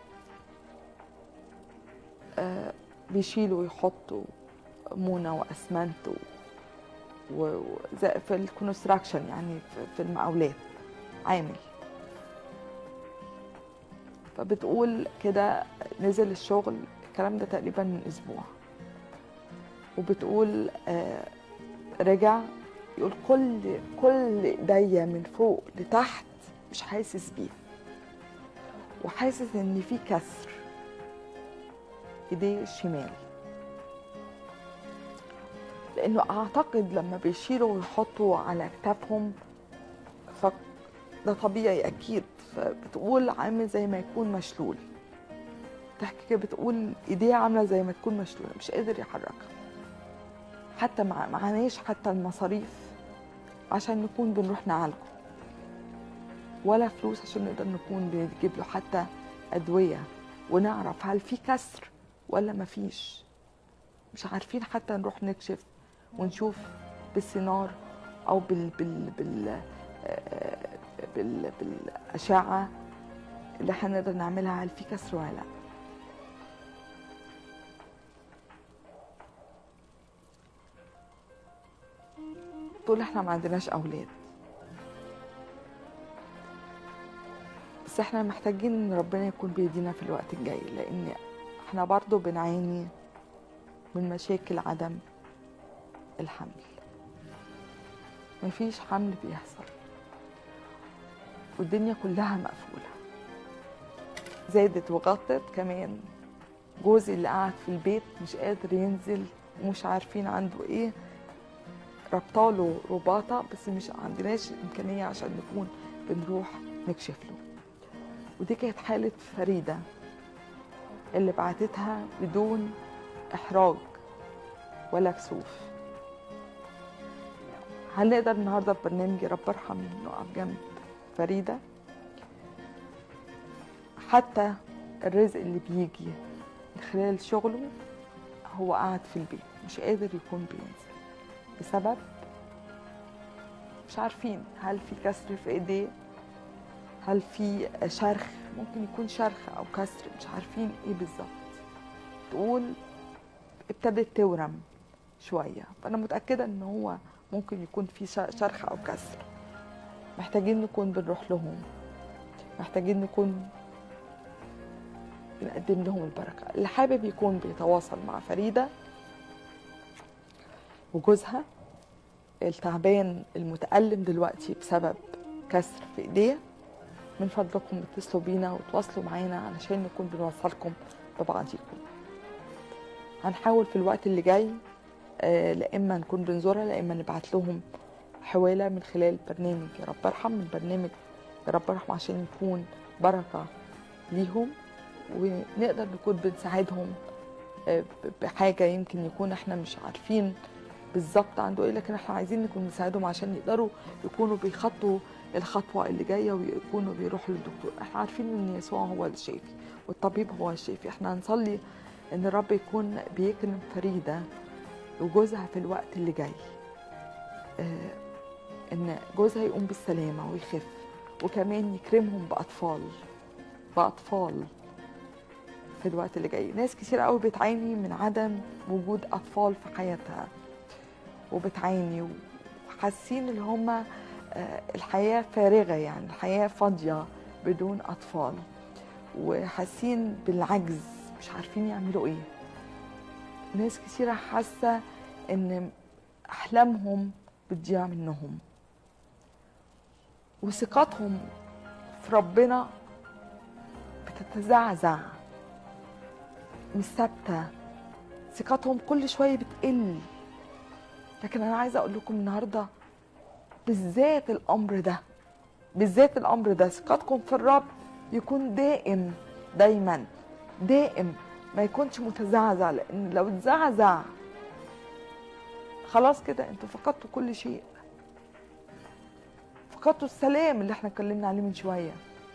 آه بيشيل ويحط مونة وأسمنت و- و- وزي في الكونستراكشن يعني في- في المقاولات عامل فبتقول كده نزل الشغل الكلام ده تقريبا من أسبوع وبتقول آه رجع يقول كل كل ايديا من فوق لتحت مش حاسس بيه وحاسس ان في كسر ايديه الشمال لانه اعتقد لما بيشيلوا ويحطوا على كتافهم ف ده طبيعي اكيد فبتقول عامل زي ما يكون مشلول تحكي كده بتقول ايديه عامله زي ما تكون مشلوله مش قادر يحركها حتى مع معناش حتى المصاريف عشان نكون بنروح نعالجه ولا فلوس عشان نقدر نكون بنجيب له حتى أدوية ونعرف هل في كسر ولا مفيش مش عارفين حتى نروح نكشف ونشوف بالسينار أو بال بال بال آه، بال بالأشعة اللي احنا نقدر نعملها هل في كسر ولا لا تقول احنا ما عندناش اولاد بس احنا محتاجين ان ربنا يكون بيدينا في الوقت الجاي لان احنا برضو بنعاني من مشاكل عدم الحمل مفيش حمل بيحصل والدنيا كلها مقفولة زادت وغطت كمان جوزي اللي قاعد في البيت مش قادر ينزل ومش عارفين عنده ايه ربطاله رباطة بس مش عندناش إمكانية عشان نكون بنروح نكشف له ودي كانت حالة فريدة اللي بعتتها بدون إحراج ولا كسوف هل نقدر النهاردة في برنامج يا رب ارحم نقف جنب فريدة حتى الرزق اللي بيجي من خلال شغله هو قاعد في البيت مش قادر يكون بينزل بسبب مش عارفين هل في كسر في ايديه هل في شرخ ممكن يكون شرخ او كسر مش عارفين ايه بالظبط تقول ابتدت تورم شويه فانا متاكده ان هو ممكن يكون في ش- شرخ او كسر محتاجين نكون بنروح لهم محتاجين نكون بنقدم لهم البركه اللي حابب يكون بيتواصل مع فريده وجوزها التعبان المتألم دلوقتي بسبب كسر في ايديه من فضلكم اتصلوا بينا وتواصلوا معانا علشان نكون بنوصلكم ببعضيكم هنحاول في الوقت اللي جاي آه، لا اما نكون بنزورها لا اما نبعت لهم حواله من خلال برنامج يا رب ارحم من برنامج يا رب ارحم عشان يكون بركه ليهم ونقدر نكون بنساعدهم آه، ب- بحاجه يمكن يكون احنا مش عارفين بالظبط عنده ايه لكن احنا عايزين نكون نساعدهم عشان يقدروا يكونوا بيخطوا الخطوه اللي جايه ويكونوا بيروحوا للدكتور احنا عارفين ان يسوع هو الشافي والطبيب هو الشافي احنا هنصلي ان الرب يكون بيكرم فريده وجوزها في الوقت اللي جاي آه، ان جوزها يقوم بالسلامه ويخف وكمان يكرمهم باطفال باطفال في الوقت اللي جاي ناس كتير قوي بتعاني من عدم وجود اطفال في حياتها وبتعاني وحاسين ان هما آه، الحياه فارغه يعني الحياه فاضيه بدون اطفال وحاسين بالعجز مش عارفين يعملوا ايه ناس كتيرة حاسة ان احلامهم بتضيع منهم وثقتهم في ربنا بتتزعزع مش ثابتة ثقتهم كل شوية بتقل لكن انا عايزة اقول لكم النهاردة بالذات الامر ده بالذات الامر ده ثقتكم في الرب يكون دائم دايما دائم ما يكونش متزعزع لان لو اتزعزع خلاص كده انتوا فقدتوا كل شيء فقدتوا السلام اللي احنا اتكلمنا عليه من شويه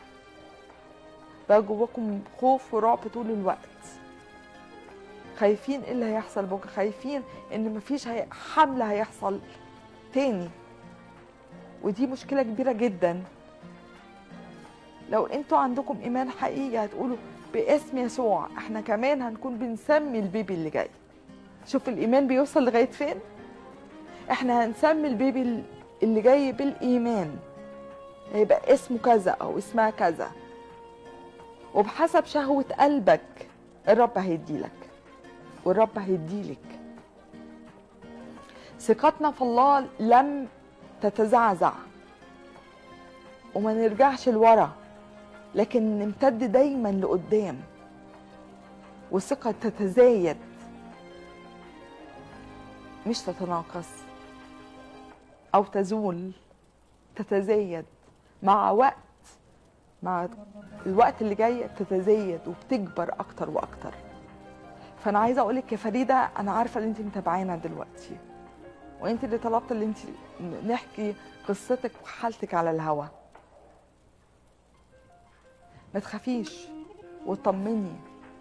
بقى جواكم خوف ورعب طول الوقت خايفين ايه اللي هيحصل بكره خايفين ان مفيش هي... حمله هيحصل تاني ودي مشكله كبيره جدا لو انتوا عندكم ايمان حقيقي هتقولوا باسم يسوع احنا كمان هنكون بنسمي البيبي اللي جاي شوف الايمان بيوصل لغايه فين احنا هنسمي البيبي اللي جاي بالايمان هيبقى اسمه كذا او اسمها كذا وبحسب شهوة قلبك الرب هيديلك والرب هيديلك ثقتنا في الله لم تتزعزع وما نرجعش لورا لكن نمتد دايما لقدام والثقة تتزايد مش تتناقص أو تزول تتزايد مع وقت مع الوقت اللي جاي تتزايد وبتكبر أكتر وأكتر فأنا عايزة أقولك يا فريدة أنا عارفة إن أنت متابعانا دلوقتي وأنت اللي طلبت اللي أنت نحكي قصتك وحالتك على الهوا ما تخافيش وطمني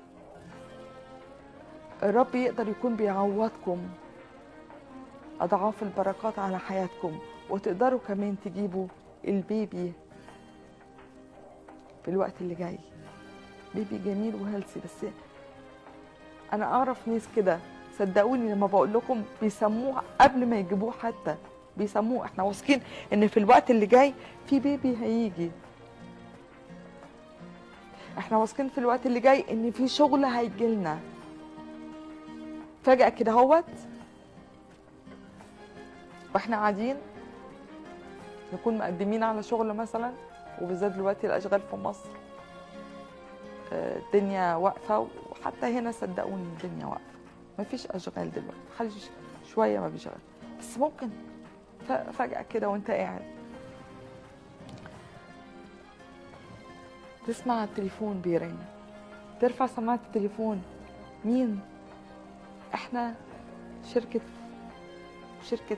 الرب يقدر يكون بيعوضكم أضعاف البركات على حياتكم وتقدروا كمان تجيبوا البيبي في الوقت اللي جاي بيبي جميل وهيلثي بس أنا أعرف ناس كده صدقوني لما بقول لكم بيسموه قبل ما يجيبوه حتى بيسموه احنا واثقين ان في الوقت اللي جاي في بيبي هيجي احنا واثقين في الوقت اللي جاي ان في شغل هيجي لنا فجأة كده هوت واحنا قاعدين نكون مقدمين على شغل مثلا وبالذات دلوقتي الاشغال في مصر آه، الدنيا واقفه وحتى هنا صدقوني الدنيا واقفه مفيش اشغال دلوقتي محدش شويه ما بيشغل بس ممكن ف- فجاه كده وانت قاعد تسمع التليفون بيرن ترفع سماعة التليفون مين احنا شركة شركة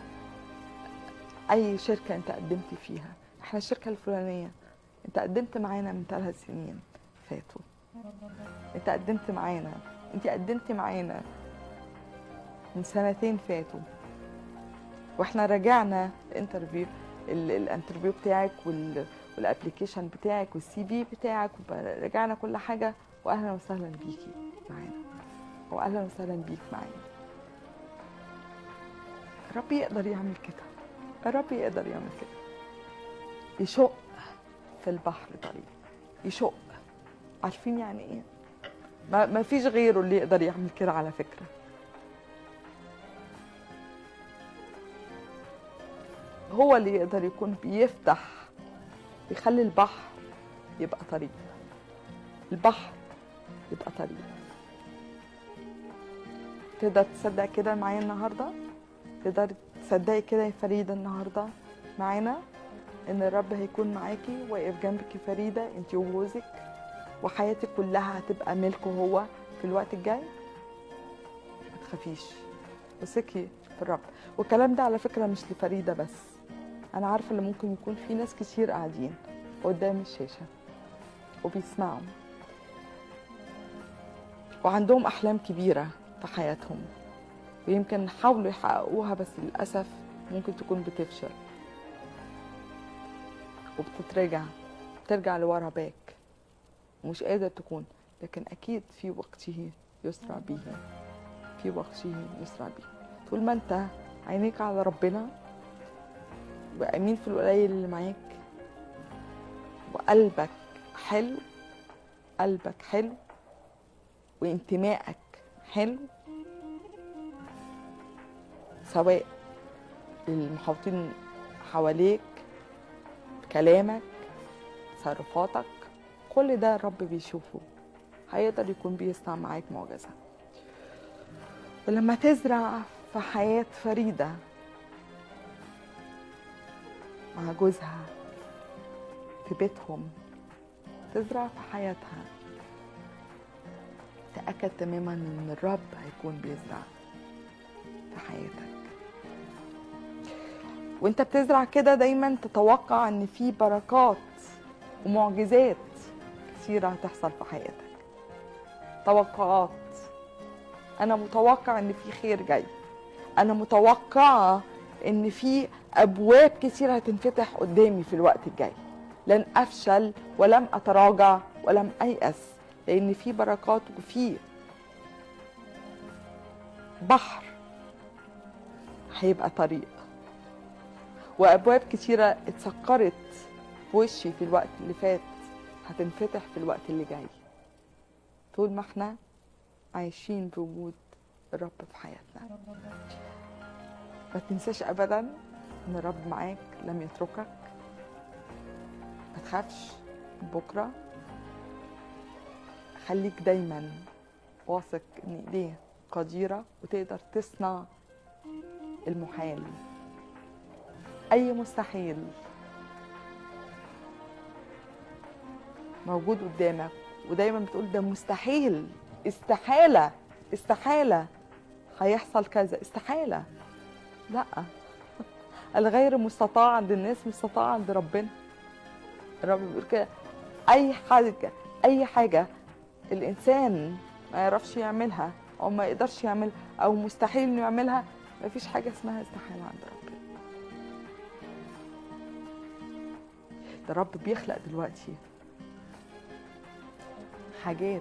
اي شركة انت قدمت فيها احنا الشركة الفلانية انت قدمت معانا من ثلاث سنين فاتوا انت قدمت معانا انت قدمت معانا من سنتين فاتوا واحنا راجعنا الانترفيو ال- الانترفيو بتاعك وال والابلكيشن بتاعك والسي في بتاعك وراجعنا كل حاجه واهلا وسهلا بيكي معانا واهلا وسهلا بيك معايا الرب يقدر يعمل كده الرب يقدر يعمل كده يشق في البحر طريق يشق عارفين يعني ايه ما, ما فيش غيره اللي يقدر يعمل كده على فكره هو اللي يقدر يكون بيفتح بيخلي البحر يبقى طريق البحر يبقى طريق تقدر تصدق كده معايا النهارده تقدر تصدقي كده يا فريده النهارده معانا ان الرب هيكون معاكي واقف جنبك يا فريده انت وجوزك وحياتك كلها هتبقى ملكه هو في الوقت الجاي ما تخافيش وثقي في الرب والكلام ده على فكره مش لفريده بس انا عارفه ان ممكن يكون في ناس كتير قاعدين قدام الشاشه وبيسمعوا وعندهم احلام كبيره في حياتهم ويمكن حاولوا يحققوها بس للاسف ممكن تكون بتفشل وبتترجع بترجع لورا باك ومش قادر تكون لكن اكيد في وقته يسرع به في وقته يسرع به طول ما انت عينيك على ربنا وامين في القليل اللي معاك وقلبك حلو قلبك حلو وانتمائك حلو سواء للمحاوطين حواليك كلامك تصرفاتك كل ده الرب بيشوفه هيقدر يكون بيصنع معاك معجزة ولما تزرع في حياة فريدة مع جوزها في بيتهم تزرع في حياتها تأكد تماما ان الرب هيكون بيزرع في حياتك وانت بتزرع كده دايما تتوقع ان في بركات ومعجزات كثيرة هتحصل في حياتك توقعات انا متوقع ان في خير جاي انا متوقعة ان في ابواب كثيرة هتنفتح قدامي في الوقت الجاي لن افشل ولم اتراجع ولم ايأس لان في بركات وفي بحر هيبقى طريق وابواب كتيره اتسكرت في وشي في الوقت اللي فات هتنفتح في الوقت اللي جاي طول ما احنا عايشين بوجود الرب في حياتنا ما تنساش ابدا ان الرب معاك لم يتركك ما تخافش من بكره خليك دايما واثق ان ايديه قديره وتقدر تصنع المحال اي مستحيل موجود قدامك ودايما بتقول ده مستحيل استحاله استحاله هيحصل كذا استحاله لا الغير مستطاع عند الناس مستطاع عند ربنا الرب بيقول كده اي حاجه اي حاجه الانسان ما يعرفش يعملها او ما يقدرش يعمل او مستحيل انه يعملها ما فيش حاجه اسمها استحاله عند ربنا ده الرب بيخلق دلوقتي حاجات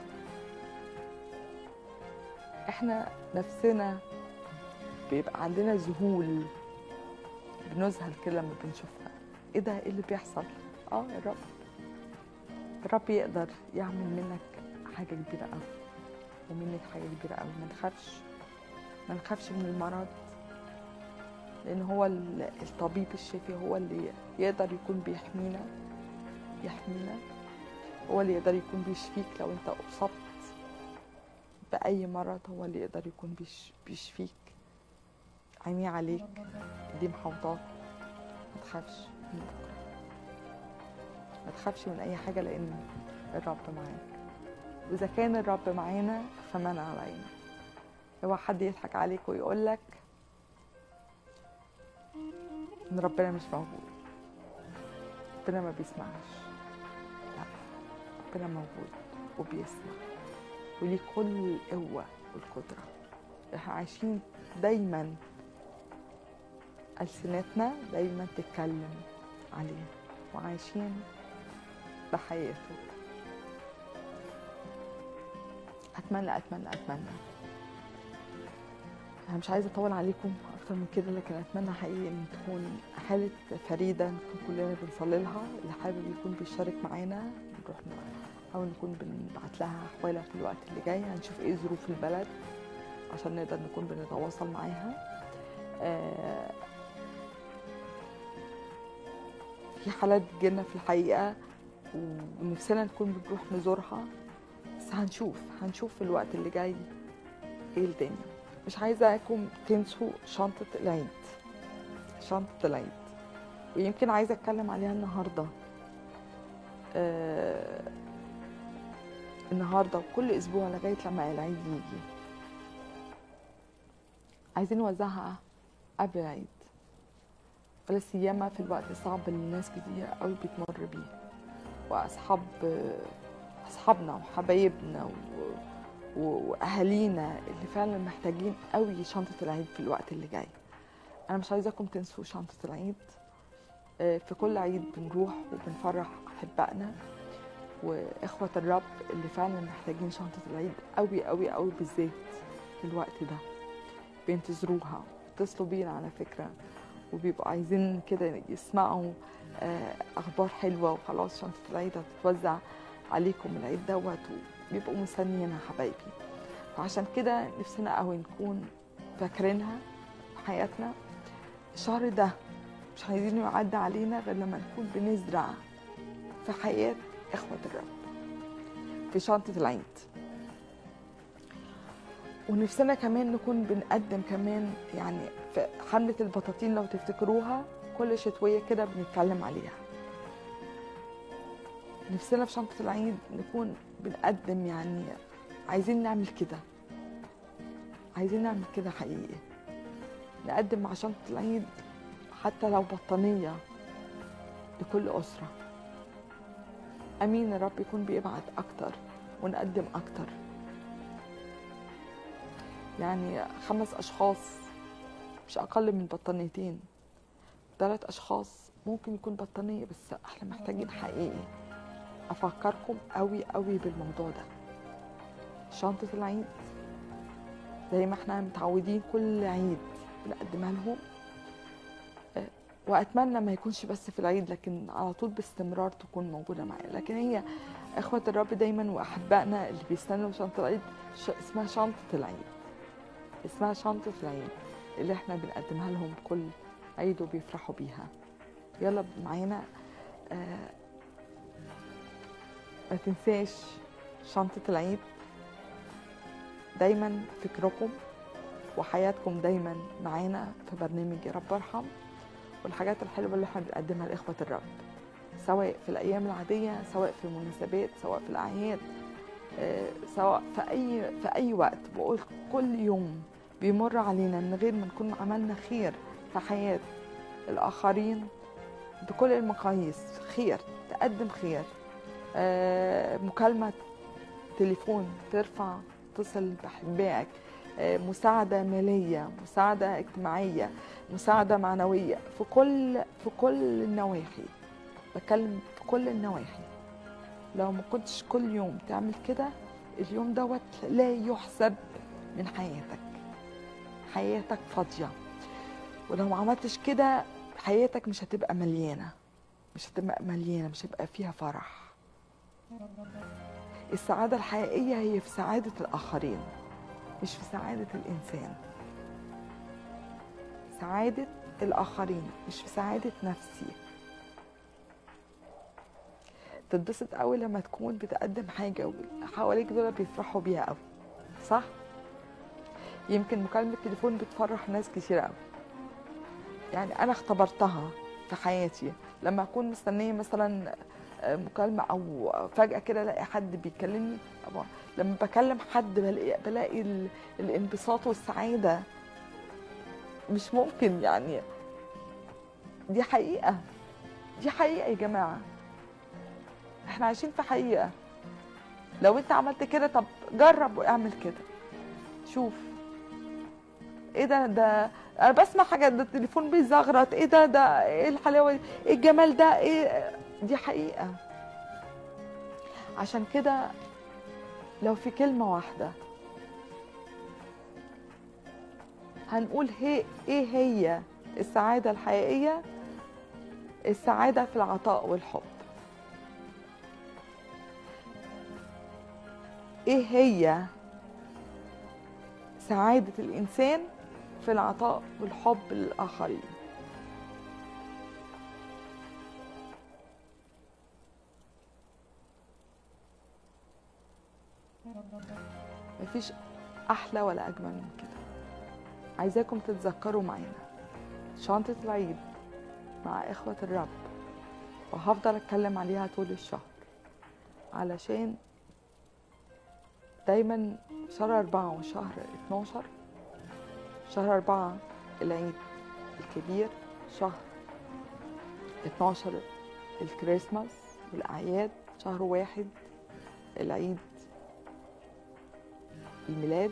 احنا نفسنا بيبقى عندنا ذهول بنذهل كده لما بنشوفها ايه ده ايه اللي بيحصل اه الرب الرب يقدر يعمل منك حاجه كبيره قوي ومنك حاجه كبيره قوي ما نخافش ما نخافش من المرض لان هو ال- الطبيب الشافي هو اللي يقدر يكون بيحمينا يحمينا هو اللي يقدر يكون بيشفيك لو انت اصبت باي مرض هو اللي يقدر يكون بيش بيشفيك عينيه عليك دي محوطات ما تخافش من بكره ما تخافش من اي حاجه لان الرب معاك واذا كان الرب معانا فمن علينا هو حد يضحك عليك ويقول لك ان ربنا مش موجود ربنا ما بيسمعش لا ربنا موجود وبيسمع وليه كل القوة والقدرة احنا عايشين دايما ألسنتنا دايما تتكلم عليه وعايشين بحياته اتمنى اتمنى اتمنى انا مش عايزه اطول عليكم اكتر من كده لكن اتمنى حقيقي ان تكون حاله فريده نكون كلنا بنصلي لها اللي حابب يكون بيشارك معانا نروح نحاول نكون بنبعت لها احوالها في الوقت اللي جاي هنشوف ايه ظروف البلد عشان نقدر نكون بنتواصل معاها آه، في حالات جينا في الحقيقه ونفسنا نكون بنروح نزورها بس هنشوف هنشوف في الوقت اللي جاي ايه الدنيا مش عايزاكم تنسوا شنطة العيد شنطة العيد ويمكن عايزة اتكلم عليها النهاردة آه النهاردة وكل اسبوع لغاية لما العيد يجي عايزين نوزعها قبل العيد ولا سيما في الوقت الصعب اللي الناس كتير قوي بتمر بيه واصحاب اصحابنا وحبايبنا و... و- واهالينا اللي فعلا محتاجين قوي شنطه العيد في الوقت اللي جاي انا مش عايزاكم تنسوا شنطه العيد آه، في كل عيد بنروح وبنفرح احبائنا واخوه الرب اللي فعلا محتاجين شنطه العيد قوي قوي قوي بالذات في الوقت ده بينتظروها بيتصلوا بينا على فكره وبيبقوا عايزين كده يسمعوا آه، اخبار حلوه وخلاص شنطه العيد هتتوزع عليكم العيد دوت وبيبقوا مستنيينها حبايبي فعشان كده نفسنا قوي نكون فاكرينها في حياتنا الشهر ده مش عايزينه يعدي علينا غير لما نكون بنزرع في حياة إخوة الرب في شنطة العيد ونفسنا كمان نكون بنقدم كمان يعني في حملة البطاطين لو تفتكروها كل شتوية كده بنتكلم عليها نفسنا في شنطة العيد نكون بنقدم يعني عايزين نعمل كده عايزين نعمل كده حقيقي نقدم مع شنطة العيد حتى لو بطانية لكل أسرة أمين الرب يكون بيبعت أكتر ونقدم أكتر يعني خمس أشخاص مش أقل من بطانيتين ثلاث أشخاص ممكن يكون بطانية بس احنا محتاجين حقيقي أفكركم قوي قوي بالموضوع ده شنطة العيد زي ما احنا متعودين كل عيد بنقدمها لهم آه، واتمنى ما يكونش بس في العيد لكن على طول باستمرار تكون موجوده معايا لكن هي اخوه الرب دايما واحبائنا اللي بيستنوا شنطه العيد ش... اسمها شنطه العيد اسمها شنطه العيد اللي احنا بنقدمها لهم كل عيد وبيفرحوا بيها يلا معانا آه ما تنساش شنطه العيد دايما فكركم وحياتكم دايما معانا في برنامج يا رب ارحم والحاجات الحلوه اللي احنا بنقدمها لاخوه الرب سواء في الايام العاديه سواء في المناسبات سواء في الاعياد آه، سواء في اي في اي وقت بقول كل يوم بيمر علينا من غير ما نكون عملنا خير في حياه الاخرين بكل المقاييس خير تقدم خير آه، مكالمه تليفون ترفع تتصل بأحبائك آه، مساعدة مالية مساعدة اجتماعية مساعدة معنوية في كل في كل النواحي بتكلم في كل النواحي لو ما كنتش كل يوم تعمل كده اليوم دوت لا يحسب من حياتك حياتك فاضية ولو ما عملتش كده حياتك مش هتبقى مليانة مش هتبقى مليانة مش هيبقى فيها فرح السعادة الحقيقية هي في سعادة الآخرين مش في سعادة الإنسان سعادة الآخرين مش في سعادة نفسي تتبسط قوي لما تكون بتقدم حاجة واللي حواليك دول بيفرحوا بيها قوي صح؟ يمكن مكالمة تليفون بتفرح ناس كتير قوي يعني أنا اختبرتها في حياتي لما أكون مستنية مثلا مكالمة أو فجأة كده ألاقي حد بيكلمني طبعا لما بكلم حد بلاقي, بلاقي ال- الانبساط والسعادة مش ممكن يعني دي حقيقة دي حقيقة يا جماعة احنا عايشين في حقيقة لو انت عملت كده طب جرب واعمل كده شوف ايه ده ده انا بسمع حاجة ده التليفون بيزغرط ايه ده ده ايه الحلاوة دي ايه الجمال ده ايه دي حقيقة عشان كده لو في كلمة واحدة هنقول هي ايه هي السعادة الحقيقية السعادة في العطاء والحب ايه هي سعادة الإنسان في العطاء والحب للآخرين مفيش أحلى ولا أجمل من كده عايزاكم تتذكروا معانا شنطة العيد مع إخوة الرب وهفضل أتكلم عليها طول الشهر علشان دايما شهر أربعة وشهر اتناشر شهر أربعة العيد الكبير شهر اتناشر الكريسماس والأعياد شهر واحد العيد الميلاد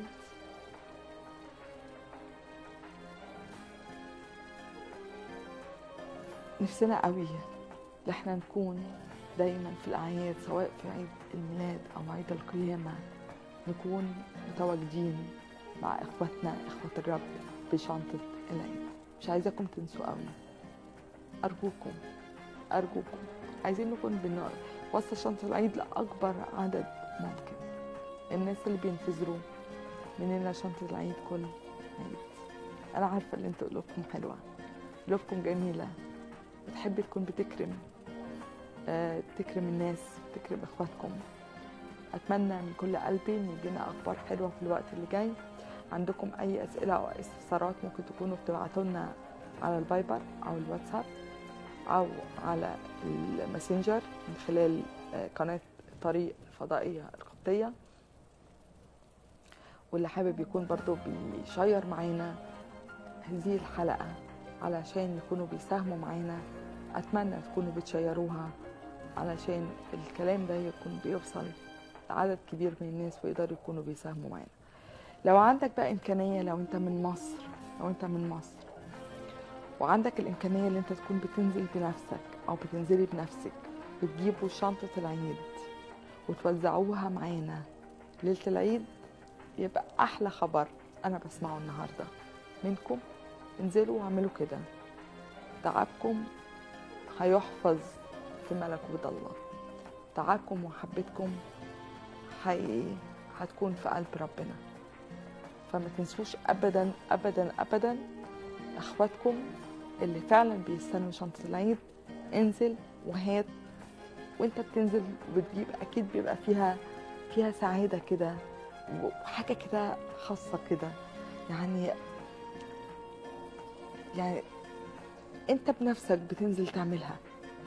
نفسنا قوي ان احنا نكون دايما في الاعياد سواء في عيد الميلاد او عيد القيامه نكون متواجدين مع اخواتنا اخوة الرب بشنطة العيد مش عايزاكم تنسوا قوي ارجوكم ارجوكم عايزين نكون بن وسط شنطة العيد لأكبر عدد ممكن الناس اللي بينتظروا مننا شنطة العيد كل عيد أنا عارفة إن انتوا قلوبكم حلوة قلوبكم جميلة بتحب تكون بتكرم آه، تكرم الناس تكرم اخواتكم اتمنى من كل قلبي ان يجينا اخبار حلوه في الوقت اللي جاي عندكم اي اسئله او استفسارات ممكن تكونوا بتبعتوا لنا على الفايبر او الواتساب او على الماسنجر من خلال آه، قناه طريق الفضائيه القبطيه واللي حابب يكون برضو بيشير معانا هذه الحلقه علشان يكونوا بيساهموا معانا اتمنى تكونوا بتشيروها علشان الكلام ده يكون بيوصل لعدد كبير من الناس ويقدروا يكونوا بيساهموا معانا لو عندك بقى امكانيه لو انت من مصر لو انت من مصر وعندك الامكانيه اللي انت تكون بتنزل بنفسك او بتنزلي بنفسك بتجيبوا شنطه العيد وتوزعوها معانا ليله العيد يبقى احلى خبر انا بسمعه النهارده منكم انزلوا واعملوا كده تعبكم هيحفظ في ملكوت الله تعبكم ومحبتكم حقيقي هتكون في قلب ربنا فما تنسوش ابدا ابدا ابدا اخواتكم اللي فعلا بيستنوا شنطة العيد انزل وهات وانت بتنزل وبتجيب اكيد بيبقى فيها فيها سعادة كده وحاجة كده خاصة كده يعني يعني انت بنفسك بتنزل تعملها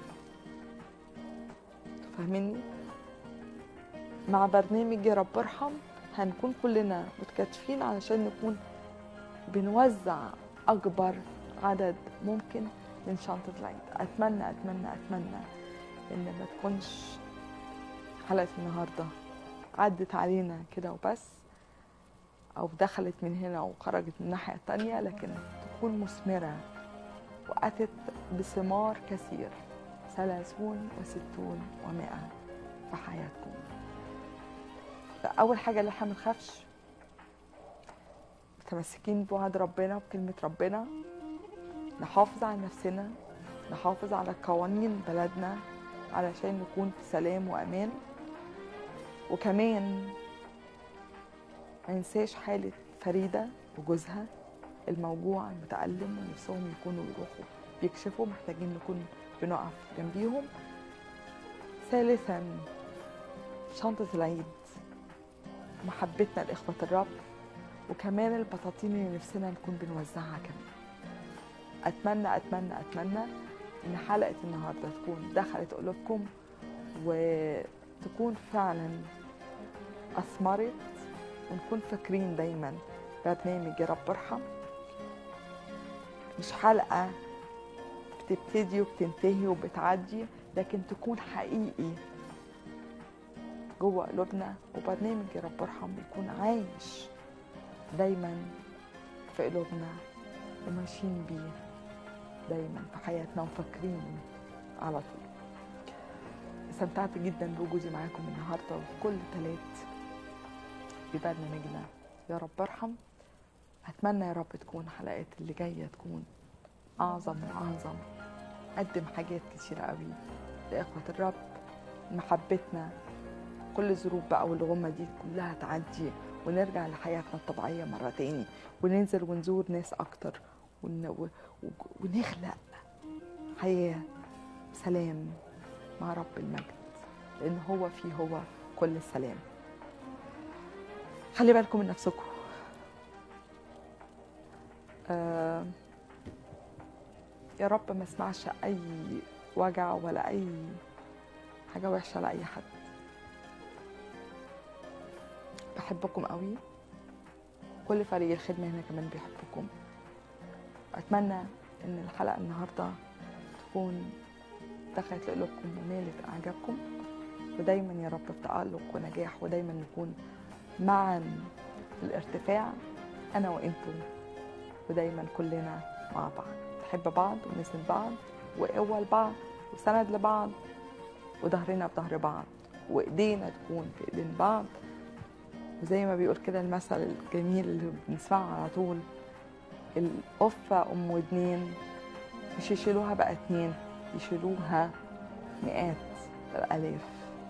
فاهميني مع برنامج يا رب ارحم هنكون كلنا متكاتفين علشان نكون بنوزع اكبر عدد ممكن من شنطة العيد اتمنى اتمنى اتمنى ان ما تكونش حلقة النهاردة عدت علينا كده وبس او دخلت من هنا وخرجت من الناحية التانية لكن تكون مثمرة وأتت بثمار كثير ثلاثون وستون ومائة في حياتكم فأول حاجة اللي احنا منخافش متمسكين بوعد ربنا وبكلمة ربنا نحافظ على نفسنا نحافظ على قوانين بلدنا علشان نكون في سلام وأمان وكمان ما ننساش حالة فريدة وجوزها الموجوع المتألم ونفسهم يكونوا يروحوا بيكشفوا محتاجين نكون بنقف جنبيهم ثالثا شنطة العيد محبتنا لإخوة الرب وكمان البطاطين اللي نفسنا نكون بنوزعها كمان أتمنى أتمنى أتمنى إن حلقة النهاردة تكون دخلت قلوبكم وتكون فعلا أثمرت ونكون فاكرين دايما برنامج يا رب ارحم مش حلقة بتبتدي وبتنتهي وبتعدي لكن تكون حقيقي جوه قلوبنا وبرنامج يا رب ارحم يكون عايش دايما في قلوبنا وماشيين بيه دايما في حياتنا وفاكرين على طول استمتعت جدا بوجودي معاكم النهارده وفي كل تلات في برنامجنا يا رب ارحم أتمنى يا رب تكون الحلقات اللي جاية تكون أعظم وأعظم قدم حاجات كتيرة قوي لإخوة الرب محبتنا كل الظروف بقى والغمة دي كلها تعدي ونرجع لحياتنا الطبيعية مرة تاني وننزل ونزور ناس أكتر ون... و... و... ونخلق حياة سلام مع رب المجد لأن هو فيه هو كل السلام خلي بالكم من نفسكم آه يا رب ما اسمعش أي وجع ولا أي حاجة وحشة لأي حد بحبكم قوي كل فريق الخدمة هنا كمان بيحبكم أتمنى إن الحلقة النهاردة تكون دخلت لقلوبكم ونالت إعجابكم ودايما يا رب في تألق ونجاح ودايما نكون معا في الارتفاع أنا وإنتم ودايما كلنا مع بعض نحب بعض ونسند بعض وقوة لبعض وسند لبعض وظهرنا بظهر بعض وإيدينا تكون في إيدين بعض وزي ما بيقول كده المثل الجميل اللي بنسمعه على طول القفة أم ودنين مش يشيلوها بقى اتنين يشيلوها مئات الآلاف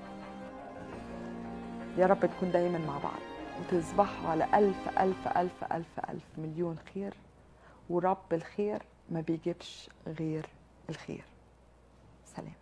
يا رب تكون دايما مع بعض وتصبحوا على ألف ألف ألف ألف ألف مليون خير ورب الخير ما بيجيبش غير الخير سلام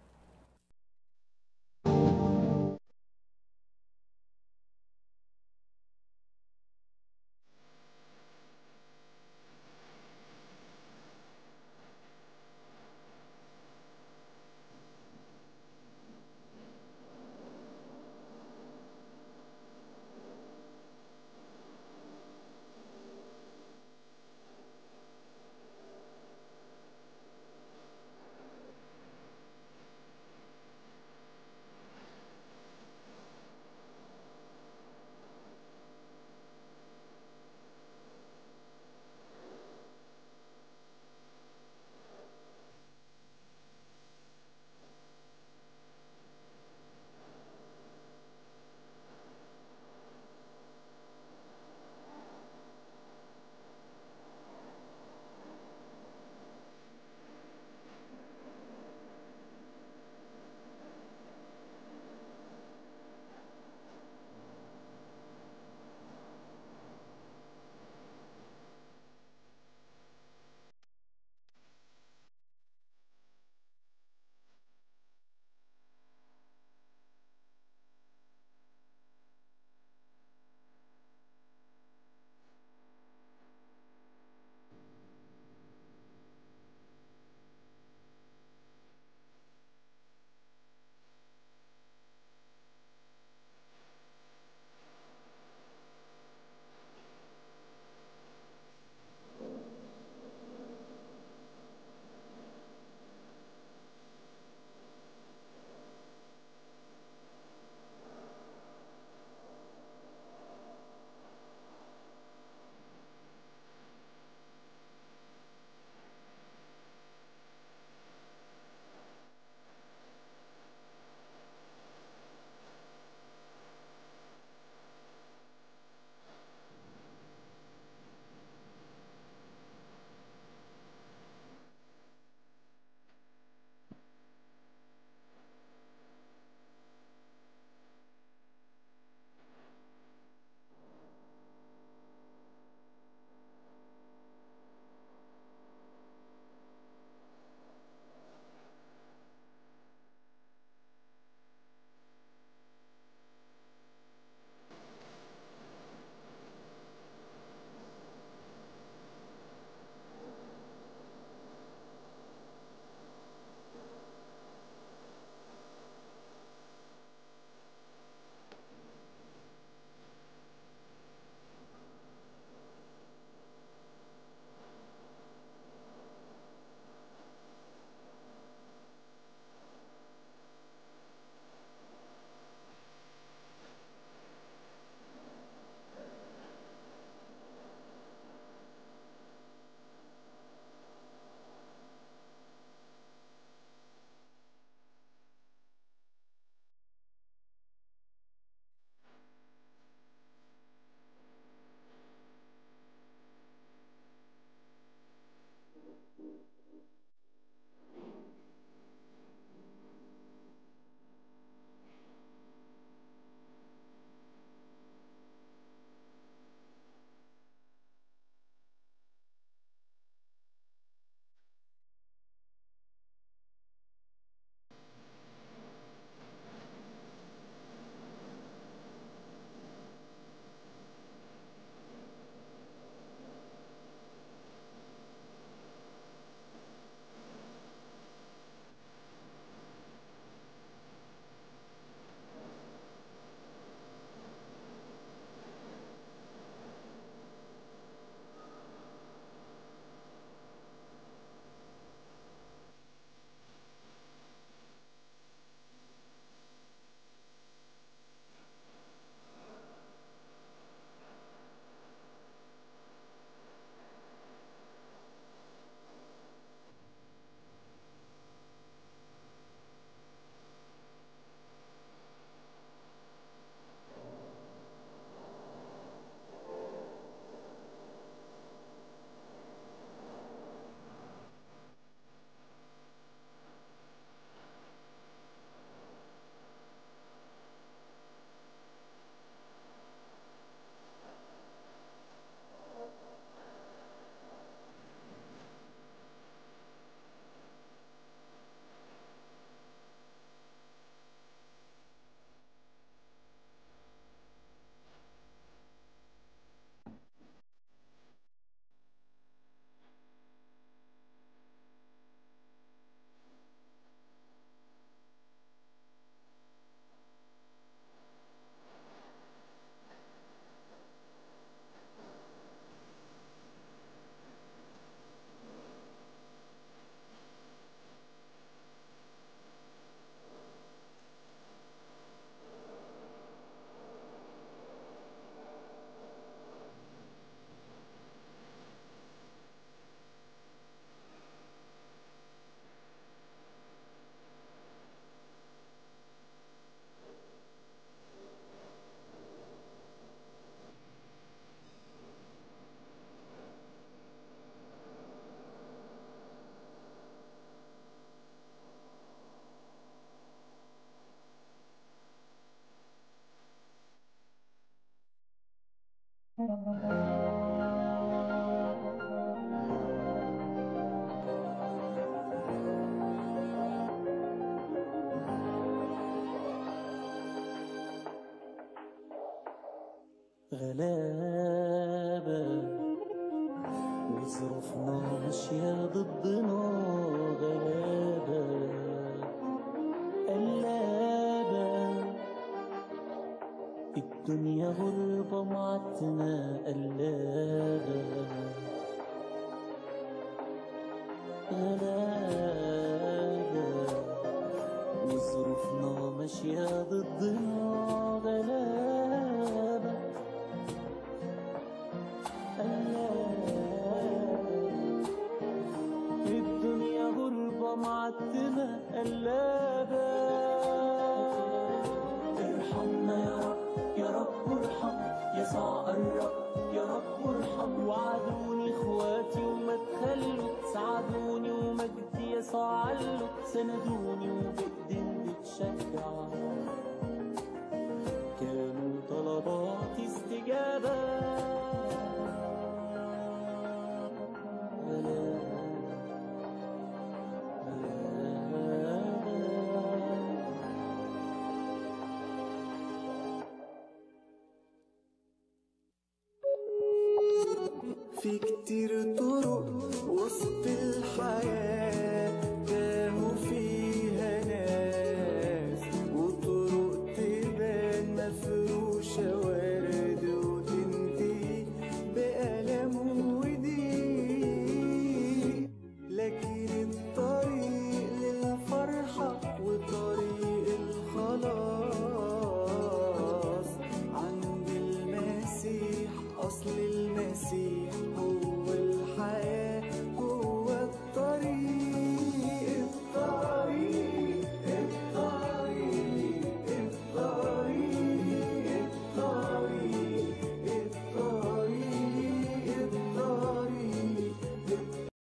غلابة وظروفنا ماشية ضدنا غلابة قلابة الدنيا غربة معتنا قلابة غلابة وظروفنا ماشية ضدنا غلابة قلابة الدنيا غربة معتمة قلابة ارحمنا يا رب يا رب ارحم يسوع قرب يا رب ارحم وعدوني اخواتي وما تخلوا ساعدوني ومجدي يسوع علوا سندوني وبايدين بتشجع كانوا طلباتي استجابة ولا ولا في كتير طرق وسط